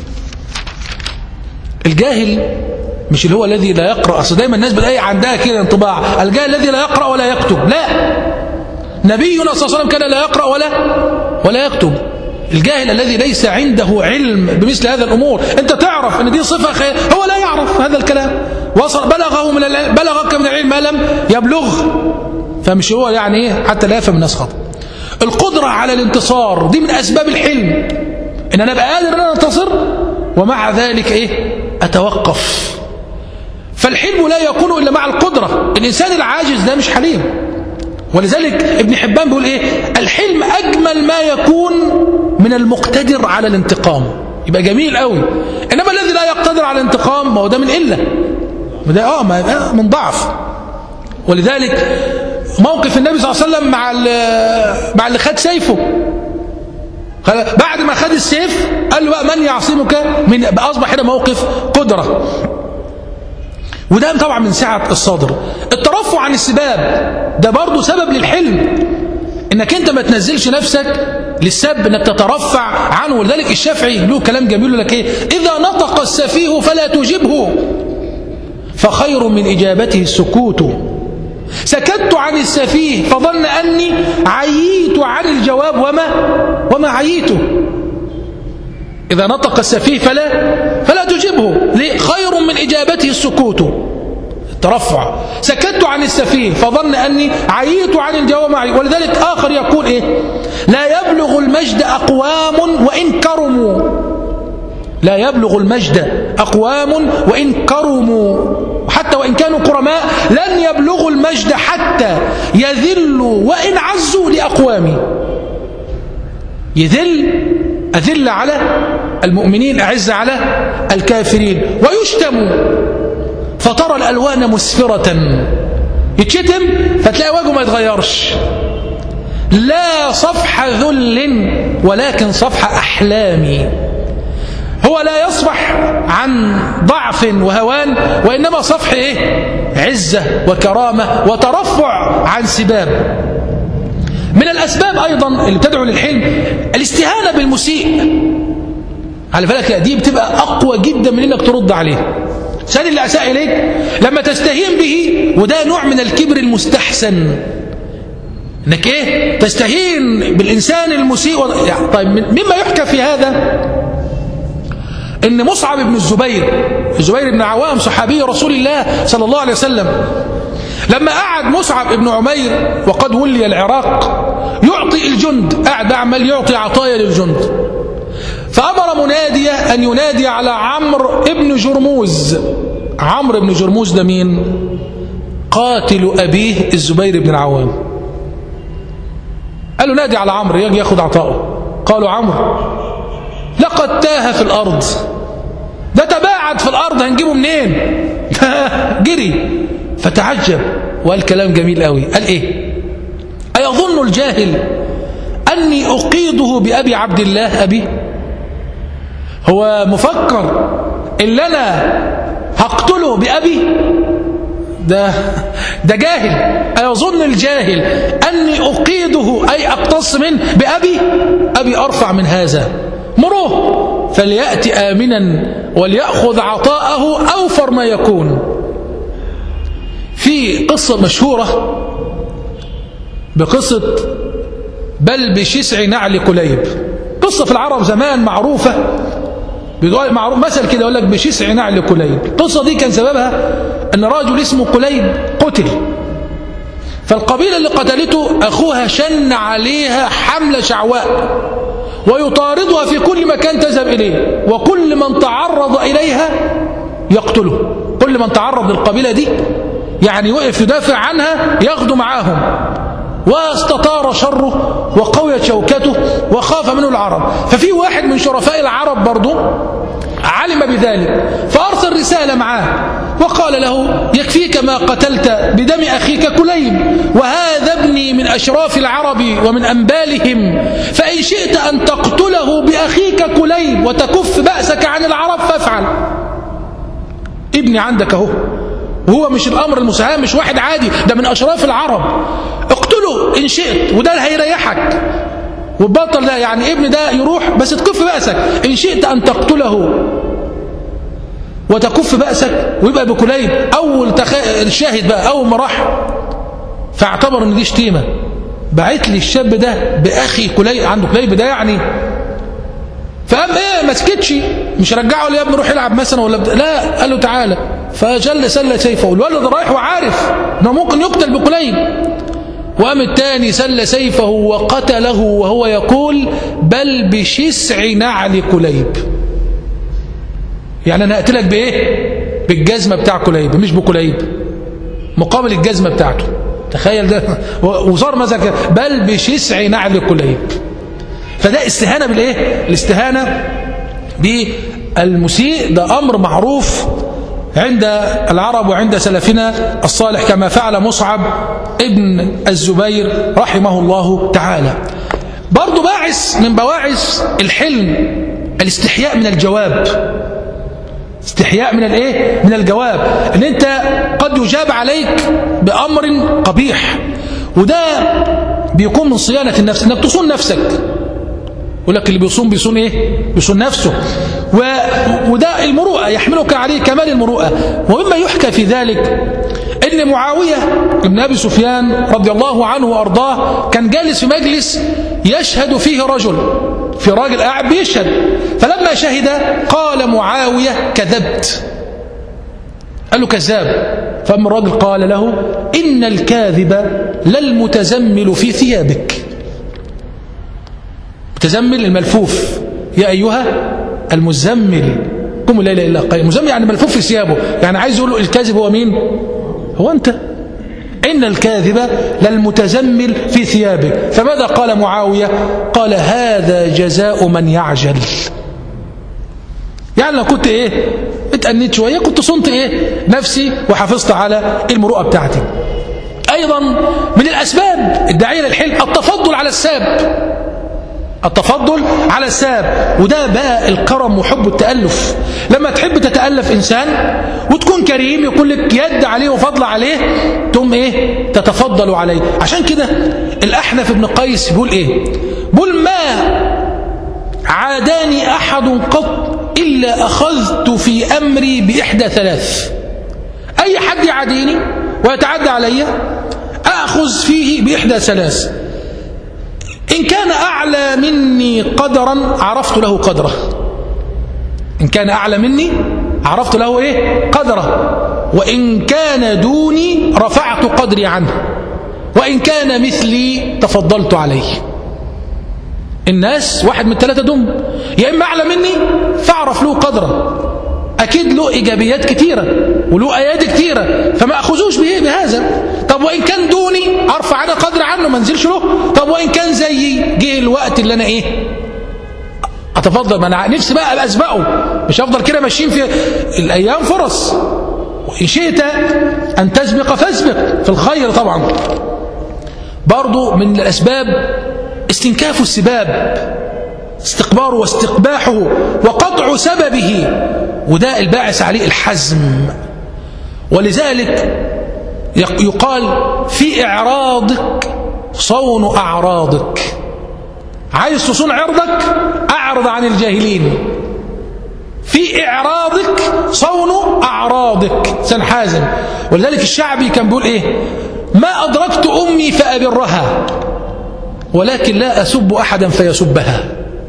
الجاهل مش اللي هو الذي لا يقرأ أصل دايما الناس بتلاقي عندها كده انطباع الجاهل الذي لا يقرأ ولا يكتب لا نبينا صلى الله عليه وسلم كان لا يقرأ ولا ولا يكتب الجاهل الذي ليس عنده علم بمثل هذا الأمور أنت تعرف أن دي صفة خير هو لا يعرف هذا الكلام وصل بلغه من العلم بلغك من العلم ما لم يبلغ فمش هو يعني إيه حتى لا يفهم الناس خطأ القدرة على الانتصار دي من أسباب الحلم إن أنا أبقى قادر أن أنا أنتصر ومع ذلك إيه أتوقف فالحلم لا يكون إلا مع القدرة الإنسان العاجز ده مش حليم ولذلك ابن حبان بيقول ايه الحلم اجمل ما يكون من المقتدر على الانتقام يبقى جميل قوي انما الذي لا يقتدر على الانتقام ما هو ده من قله ده اه من ضعف ولذلك موقف النبي صلى الله عليه وسلم مع مع اللي خد سيفه بعد ما خد السيف قال له بقى من يعصمك من اصبح هنا موقف قدره وده طبعا من سعة الصدر الترفع عن السباب ده برضه سبب للحلم انك انت ما تنزلش نفسك للسب انك تترفع عنه ولذلك الشافعي له كلام جميل لك ايه اذا نطق السفيه فلا تجبه فخير من اجابته السكوت سكت عن السفيه فظن اني عييت عن الجواب وما وما عييته إذا نطق السفيه فلا فلا تجبه ليه؟ خير من إجابته السكوت الترفع سكت عن السفيه فظن أني عييت عن الجواب معي ولذلك آخر يقول إيه لا يبلغ المجد أقوام وإن كرموا لا يبلغ المجد أقوام وإن كرموا حتى وإن كانوا كرماء لن يبلغوا المجد حتى يذلوا وإن عزوا لأقوام يذل أذل على المؤمنين أعز على الكافرين ويشتم فترى الألوان مسفرة يتشتم فتلاقي وجهه ما يتغيرش لا صفح ذل ولكن صفح أحلام هو لا يصفح عن ضعف وهوان وإنما صفح إيه؟ عزة وكرامة وترفع عن سباب من الأسباب أيضا اللي بتدعو للحلم الاستهانة بالمسيء على بالك دي بتبقى أقوى جدا من إنك ترد عليه سأل اللي أساء إليك لما تستهين به وده نوع من الكبر المستحسن انك ايه تستهين بالانسان المسيء و... يعني طيب مما يحكى في هذا ان مصعب بن الزبير الزبير بن عوام صحابي رسول الله صلى الله عليه وسلم لما قعد مصعب بن عمير وقد ولي العراق يعطي الجند قاعد عمال يعطي عطايا للجند فأمر منادية أن ينادي على عمرو ابن جرموز عمرو بن جرموز ده مين قاتل أبيه الزبير بن العوام قال له نادي على عمرو يجي ياخد عطاءه قالوا عمرو لقد تاه في الأرض ده تباعد في الأرض هنجيبه منين جري فتعجب وقال كلام جميل قوي قال ايه أيظن الجاهل أني أقيده بأبي عبد الله أبي هو مفكر إلا أنا هقتله بأبي ده ده جاهل أيظن الجاهل أني أقيده أي أقتص منه بأبي أبي أرفع من هذا مروه فليأتي آمنا وليأخذ عطاءه أوفر ما يكون في قصة مشهورة بقصة بل بشسع نعل كليب قصة في العرب زمان معروفة معروف مثل كده يقول لك بشسع نعل كليب القصة دي كان سببها أن راجل اسمه كليب قتل فالقبيلة اللي قتلته أخوها شن عليها حملة شعواء ويطاردها في كل مكان تذهب إليه وكل من تعرض إليها يقتله كل من تعرض للقبيلة دي يعني وقف يدافع عنها ياخده معاهم واستطار شره وقويت شوكته وخاف منه العرب ففي واحد من شرفاء العرب برضه علم بذلك فأرسل رسالة معاه وقال له يكفيك ما قتلت بدم أخيك كليم وهذا ابني من أشراف العرب ومن أنبالهم فإن شئت أن تقتله بأخيك كليم وتكف بأسك عن العرب فافعل ابني عندك اهو وهو مش الأمر المساهم مش واحد عادي ده من أشراف العرب اقتله إن شئت وده اللي هيريحك وبطل ده يعني ابن ده يروح بس تكف بأسك إن شئت أن تقتله وتكف بأسك ويبقى بكليب أول تخ... الشاهد بقى أول ما راح فاعتبر ان دي شتيمة بعت لي الشاب ده بأخي كليب عنده كليب ده يعني فقام ايه ما سكتش مش رجعه له يا ابني روح يلعب مثلا ولا بدا. لا قال له تعالى فجل سل سيفه والولد رايح وعارف انه ممكن يقتل بكليب وقام الثاني سل سيفه وقتله وهو يقول بل بشسع نعل كليب يعني انا اقتلك بايه بالجزمه بتاع كليب مش بكليب مقابل الجزمه بتاعته تخيل ده وصار مثلا بل بشسع نعل كليب فده استهانه بالايه الاستهانه بالمسيء ده امر معروف عند العرب وعند سلفنا الصالح كما فعل مصعب ابن الزبير رحمه الله تعالى برضو باعث من بواعث الحلم الاستحياء من الجواب استحياء من الايه من الجواب ان انت قد يجاب عليك بامر قبيح وده بيكون من صيانه النفس انك تصون نفسك يقول لك اللي بيصوم بيصوم ايه بيصوم نفسه و... وده المروءه يحملك عليه كمال المروءه ومما يحكى في ذلك ان معاويه بن ابي سفيان رضي الله عنه وارضاه كان جالس في مجلس يشهد فيه رجل في راجل قاعد بيشهد فلما شهد قال معاويه كذبت قال له كذاب فأما الراجل قال له إن الكاذب للمتزمل في ثيابك متزمل الملفوف يا أيها المزمل قم الليل إلا قليلا مزمل يعني ملفوف في ثيابه يعني عايز يقول له الكاذب هو مين هو أنت إن الكاذب للمتزمل في ثيابك فماذا قال معاوية قال هذا جزاء من يعجل يعني لو كنت إيه اتأنيت شوية كنت صنت إيه نفسي وحافظت على المروءة بتاعتي أيضا من الأسباب الداعية للحلم التفضل على الساب التفضل على الساب وده بقى الكرم وحب التألف لما تحب تتألف إنسان وتكون كريم يكون لك يد عليه وفضل عليه تقوم إيه تتفضل عليه عشان كده الأحنف ابن قيس بيقول إيه بيقول ما عاداني أحد قط إلا أخذت في أمري بإحدى ثلاث أي حد يعاديني ويتعدى علي أخذ فيه بإحدى ثلاث إن كان أعلى مني قدرا عرفت له قدره إن كان أعلى مني عرفت له إيه قدره وإن كان دوني رفعت قدري عنه وإن كان مثلي تفضلت عليه الناس واحد من الثلاثة دم يا إما أعلى مني فاعرف له قدره أكيد له إيجابيات كتيرة وله آيات كتيرة فما أخذوش بإيه بهذا طب وإن كان دوني أرفع أنا قدر عنه ما انزلش له طب وإن كان زيي جه الوقت اللي أنا إيه أتفضل ما أنا نفسي بقى أبقى أسبقه مش أفضل كده ماشيين في الأيام فرص وإن شئت أن تسبق فاسبق في الخير طبعا برضو من الأسباب استنكاف السباب استقباره واستقباحه وقطع سببه وده الباعث عليه الحزم ولذلك يقال في إعراضك صون أعراضك عايز تصون عرضك أعرض عن الجاهلين في إعراضك صون أعراضك سنحازم ولذلك الشعبي كان بيقول إيه ما أدركت أمي فأبرها ولكن لا أسب أحدا فيسبها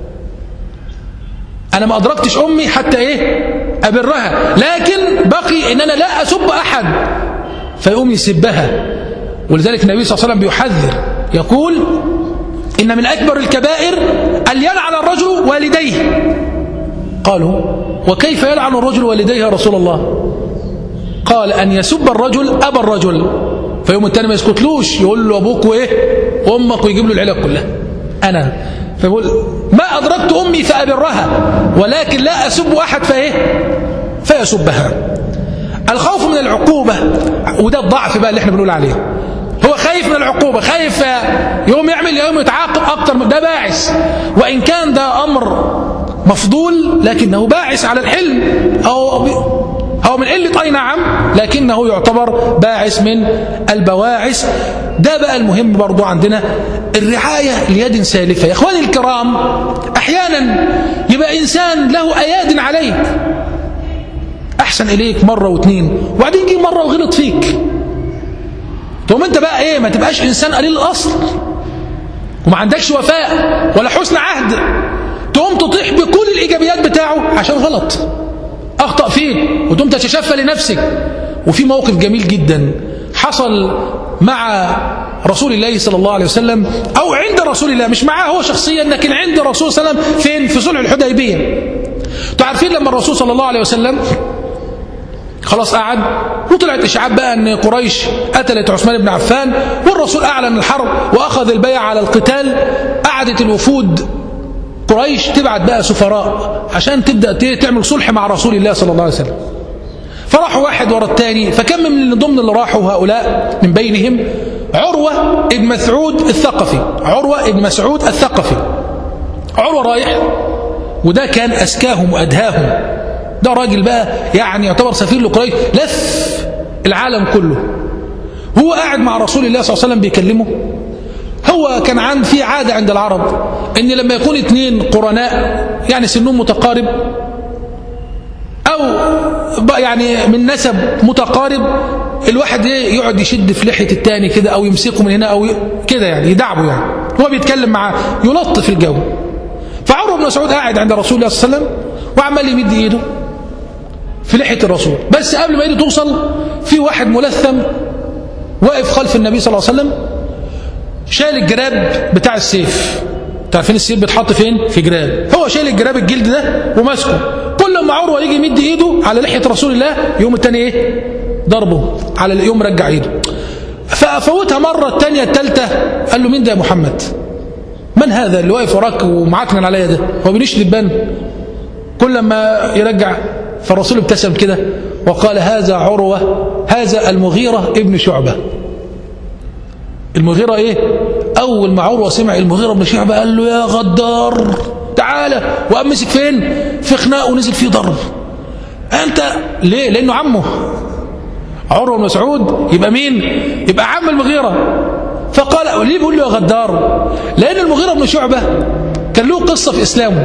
أنا ما أدركتش أمي حتى إيه أبرها لكن بقي إن أنا لا أسب أحد فيقوم يسبها ولذلك النبي صلى الله عليه وسلم بيحذر يقول إن من أكبر الكبائر أن يلعن الرجل والديه قالوا وكيف يلعن الرجل والديه يا رسول الله قال أن يسب الرجل أبا الرجل فيوم التاني ما يسكتلوش يقول له أبوك وإيه وأمك ويجيب له العلاج كلها أنا فيقول ما أدركت أمي فأبرها ولكن لا أسب أحد فإيه فيسبها الخوف من العقوبة وده الضعف بقى اللي احنا بنقول عليه هو خايف من العقوبة خايف يوم يعمل يوم يتعاقب أكتر ده باعث وإن كان ده أمر مفضول لكنه باعث على الحلم أو أو من قلة أي نعم لكنه يعتبر باعث من البواعث ده بقى المهم برضو عندنا الرعاية ليد سالفة يا إخواني الكرام أحيانا يبقى إنسان له أياد عليك أحسن إليك مرة واثنين وبعدين جه مرة وغلط فيك تقوم أنت بقى إيه ما تبقاش إنسان قليل الأصل وما عندكش وفاء ولا حسن عهد تقوم تطيح بكل الإيجابيات بتاعه عشان غلط أخطأ فيك وتقوم تتشفى لنفسك وفي موقف جميل جدا حصل مع رسول الله صلى الله عليه وسلم أو عند رسول الله مش معاه هو شخصيا لكن عند الرسول صلى الله عليه وسلم فين في صلح الحديبية تعرفين لما الرسول صلى الله عليه وسلم خلاص قعد وطلعت إشعاب بقى أن قريش قتلت عثمان بن عفان والرسول أعلن الحرب وأخذ البيع على القتال قعدت الوفود قريش تبعت بقى سفراء عشان تبدأ تعمل صلح مع رسول الله صلى الله عليه وسلم فراحوا واحد ورا الثاني فكم من ضمن اللي راحوا هؤلاء من بينهم عروة ابن مسعود الثقفي عروة ابن مسعود الثقفي عروة رايح وده كان أسكاهم وأدهاهم ده راجل بقى يعني يعتبر سفير لقريش لف العالم كله هو قاعد مع رسول الله صلى الله عليه وسلم بيكلمه هو كان عن في عادة عند العرب ان لما يكون اثنين قرناء يعني سنهم متقارب او يعني من نسب متقارب الواحد يقعد يشد في لحية التاني كده او يمسكه من هنا او كده يعني يدعبه يعني هو بيتكلم معاه يلطف الجو فعمر بن مسعود قاعد عند رسول الله صلى الله عليه وسلم وعمال يمد ايده في لحية الرسول بس قبل ما ايده توصل في واحد ملثم واقف خلف النبي صلى الله عليه وسلم شايل الجراب بتاع السيف تعرفين السيف بيتحط فين في جراب هو شايل الجراب الجلد ده وماسكه كل ما عروه يجي يمد ايده على لحيه رسول الله يوم الثاني ايه ضربه على يوم رجع ايده ففوتها مره الثانيه الثالثه قال له مين ده يا محمد من هذا اللي واقف وراك ومعكنن عليا ده هو بينيش دبان كل ما يرجع فالرسول ابتسم كده وقال هذا عروه هذا المغيره ابن شعبه المغيرة ايه اول ما عروة سمع المغيرة بن شعبة قال له يا غدار تعالى وقام مسك فين في خناق ونزل فيه ضرب انت ليه لانه عمه عروة بن مسعود يبقى مين يبقى عم المغيرة فقال ليه بيقول له يا غدار لان المغيرة بن شعبة كان له قصة في اسلامه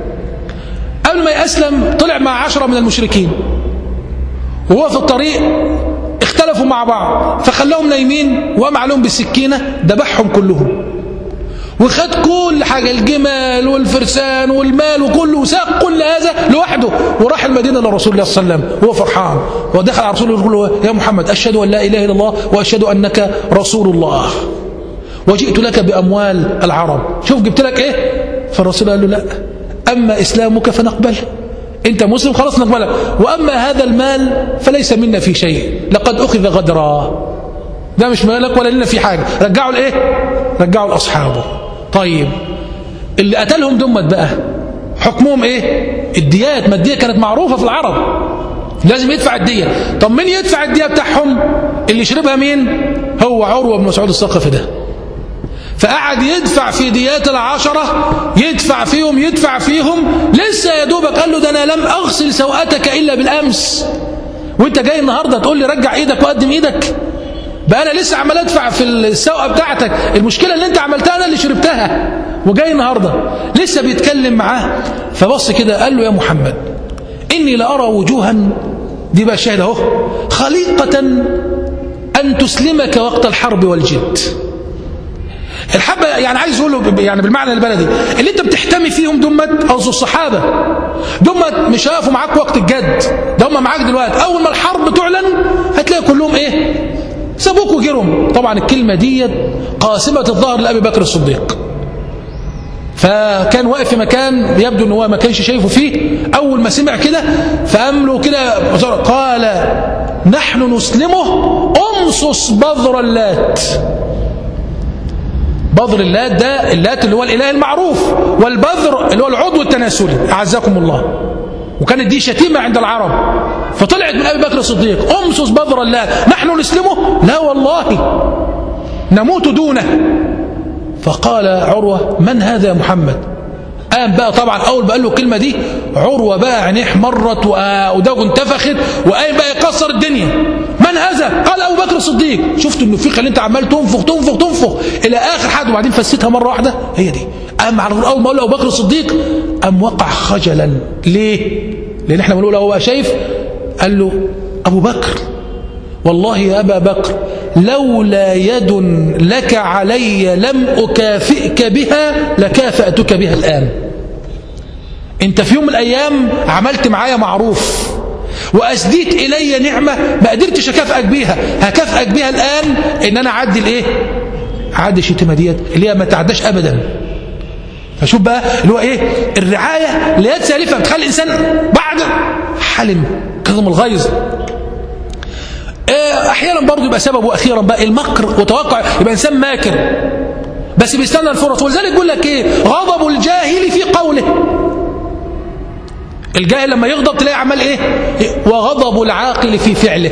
قبل ما يأسلم طلع مع عشرة من المشركين وهو في الطريق اختلفوا مع بعض فخلاهم نايمين وقام عليهم بالسكينة ذبحهم كلهم وخد كل حاجة الجمال والفرسان والمال وكله وساق كل هذا لوحده وراح المدينة لرسول الله صلى الله عليه وسلم وهو فرحان ودخل على رسول الله يقول له يا محمد أشهد أن لا إله إلا الله وأشهد أنك رسول الله وجئت لك بأموال العرب شوف جبت لك إيه فالرسول قال له لا أما إسلامك فنقبله انت مسلم خلاص نقبلك واما هذا المال فليس منا في شيء لقد اخذ غدرا ده مش مالك ولا لنا في حاجه رجعوا لايه رجعوا لاصحابه طيب اللي قتلهم دمت بقى حكمهم ايه الديات ما الديه كانت معروفه في العرب لازم يدفع الديه طب مين يدفع الديه بتاعهم اللي شربها مين هو عروه بن مسعود الثقفي ده فقعد يدفع في ديات العشرة يدفع فيهم يدفع فيهم لسه يا دوبك قال له ده أنا لم أغسل سوءتك إلا بالأمس وانت جاي النهاردة تقول لي رجع ايدك وقدم ايدك بقى أنا لسه عمال أدفع في السوءة بتاعتك المشكلة اللي انت عملتها أنا اللي شربتها وجاي النهاردة لسه بيتكلم معاه فبص كده قال له يا محمد إني لأرى وجوها دي بقى الشاهد اهو خليقة أن تسلمك وقت الحرب والجد الحبة يعني عايز اقول له يعني بالمعنى البلدي اللي انت بتحتمي فيهم دمت قصد الصحابة دمت مش هيقفوا معاك وقت الجد ده هم معاك دلوقتي اول ما الحرب تعلن هتلاقي كلهم ايه سابوك وجرهم طبعا الكلمة دي قاسمة الظهر لأبي بكر الصديق فكان واقف في مكان يبدو ان هو ما كانش شايفه فيه اول ما سمع كده فقام له كده قال نحن نسلمه امصص بذر اللات بذر اللات ده اللات اللي هو الاله المعروف والبذر اللي هو العضو التناسلي اعزكم الله وكانت دي شتيمه عند العرب فطلعت من ابي بكر الصديق امصص بذر اللات نحن نسلمه لا والله نموت دونه فقال عروة من هذا يا محمد قام بقى طبعا أول بقى له الكلمة دي عروة بقى عينيه احمرت وداغه انتفخت وقايم بقى يكسر الدنيا من هذا قال أبو بكر الصديق شفت انه في اللي انت عمال تنفخ تنفخ تنفخ إلى آخر حد وبعدين فستها مرة واحدة هي دي قام على أول ما قال أبو بكر الصديق قام وقع خجلا ليه لأن احنا بنقول هو شايف قال له أبو بكر والله يا أبا بكر لولا يد لك علي لم أكافئك بها لكافأتك بها الآن انت في يوم من الأيام عملت معايا معروف وأسديت إلي نعمة ما قدرتش أكافئك بيها هكافئك بيها الآن إن أنا أعدي الإيه أعدي الشتيمة ديت اللي هي ما تعداش أبدا فشوف بقى اللي هو إيه الرعاية ليد سالفة بتخلي الإنسان بعد حلم كظم الغيظ احيانا برضه يبقى سببه اخيرا بقى المكر وتوقع يبقى انسان ماكر بس بيستنى الفرص ولذلك يقول لك ايه غضب الجاهل في قوله الجاهل لما يغضب تلاقي عمل ايه وغضب العاقل في فعله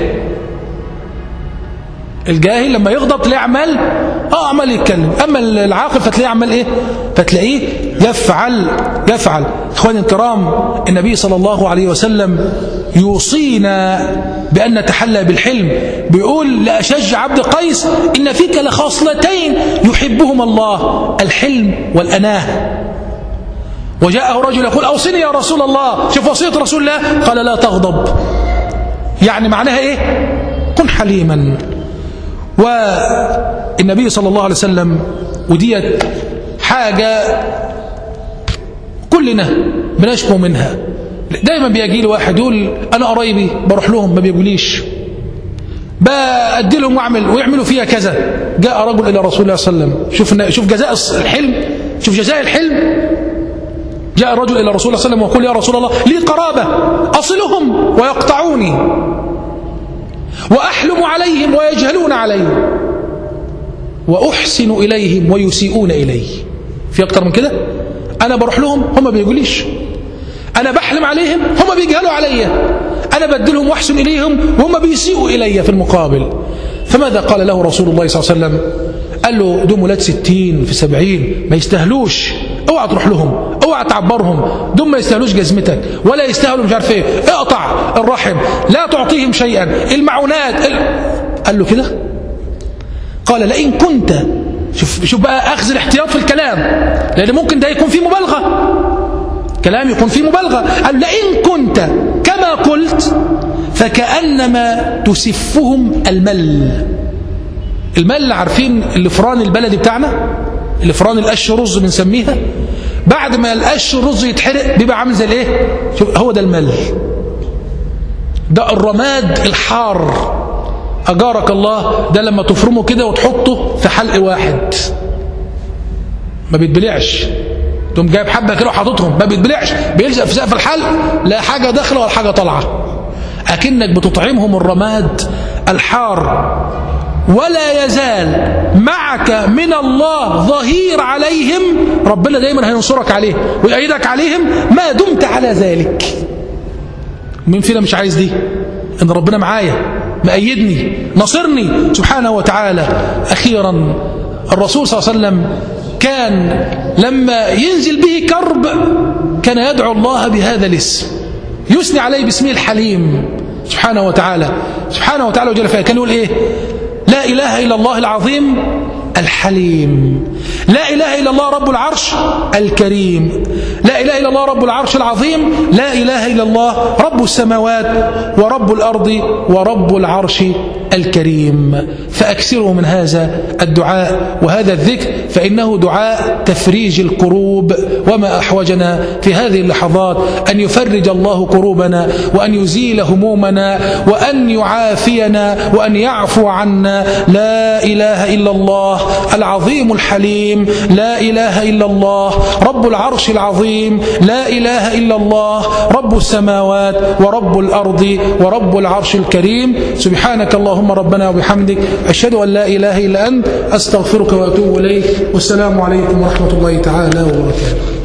الجاهل لما يغضب تلاقيه عمال اه عمال يتكلم اما العاقل فتلاقيه عمال ايه فتلاقيه يفعل يفعل اخواني الكرام النبي صلى الله عليه وسلم يوصينا بان نتحلى بالحلم بيقول لاشج عبد قيس ان فيك لخصلتين يحبهما الله الحلم والاناه وجاءه رجل يقول اوصني يا رسول الله شوف وصيه رسول الله قال لا تغضب يعني معناها ايه كن حليما والنبي صلى الله عليه وسلم وديت حاجة كلنا بنشكو منها دايما بيجي لي واحد يقول أنا قرايبي بروح لهم ما بيقوليش بأدي لهم واعمل ويعملوا فيها كذا جاء رجل إلى رسول الله صلى الله عليه وسلم شوف شوف جزاء الحلم شوف جزاء الحلم جاء الرجل إلى رسول الله صلى الله عليه وسلم ويقول يا رسول الله لي قرابة أصلهم ويقطعوني وأحلم عليهم ويجهلون علي وأحسن إليهم ويسيئون إلي في أكتر من كده أنا بروح لهم هم بيقوليش أنا بحلم عليهم هم بيجهلوا علي أنا بدلهم وأحسن إليهم وهم بيسيئوا إلي في المقابل فماذا قال له رسول الله صلى الله عليه وسلم قال له دول ولاد ستين في سبعين ما يستاهلوش اوعى تروح لهم اوعى تعبرهم دول ما يستاهلوش جزمتك ولا يستاهلوا مش عارف ايه اقطع الرحم لا تعطيهم شيئا المعونات ال... قال له كده قال لئن كنت شوف شوف بقى اخذ الاحتياط في الكلام لان ممكن ده يكون فيه مبالغه كلام يكون فيه مبالغه قال لئن كنت كما قلت فكانما تسفهم المل المل عارفين الفران البلدي بتاعنا الفران القش رز بنسميها بعد ما القش الرز يتحرق بيبقى عامل زي الايه شوف هو ده المل ده الرماد الحار أجارك الله ده لما تفرمه كده وتحطه في حلق واحد ما بيتبلعش تقوم جايب حبة كده وحاططهم ما بيتبلعش بيلزق في سقف الحلق لا حاجة داخلة ولا حاجة طالعة أكنك بتطعمهم الرماد الحار ولا يزال معك من الله ظهير عليهم ربنا دايما هينصرك عليه ويأيدك عليهم ما دمت على ذلك مين فينا مش عايز دي ان ربنا معايا مأيدني نصرني سبحانه وتعالى أخيرا الرسول صلى الله عليه وسلم كان لما ينزل به كرب كان يدعو الله بهذا الاسم يثني عليه باسمه الحليم سبحانه وتعالى سبحانه وتعالى وجل فيه كان يقول ايه لا إله إلا الله العظيم الحليم لا إله إلا الله رب العرش الكريم لا إله إلا الله رب العرش العظيم لا إله إلا الله رب السماوات ورب الأرض ورب العرش الكريم فأكثروا من هذا الدعاء وهذا الذكر فإنه دعاء تفريج الكروب وما أحوجنا في هذه اللحظات أن يفرج الله كروبنا وأن يزيل همومنا وأن يعافينا وأن يعفو عنا لا إله إلا الله العظيم الحليم لا إله إلا الله رب العرش العظيم لا إله إلا الله رب السماوات ورب الأرض ورب العرش الكريم سبحانك اللهم ربنا وبحمدك أشهد أن لا إله إلا أنت أستغفرك وأتوب إليك والسلام عليكم ورحمة الله تعالى وبركاته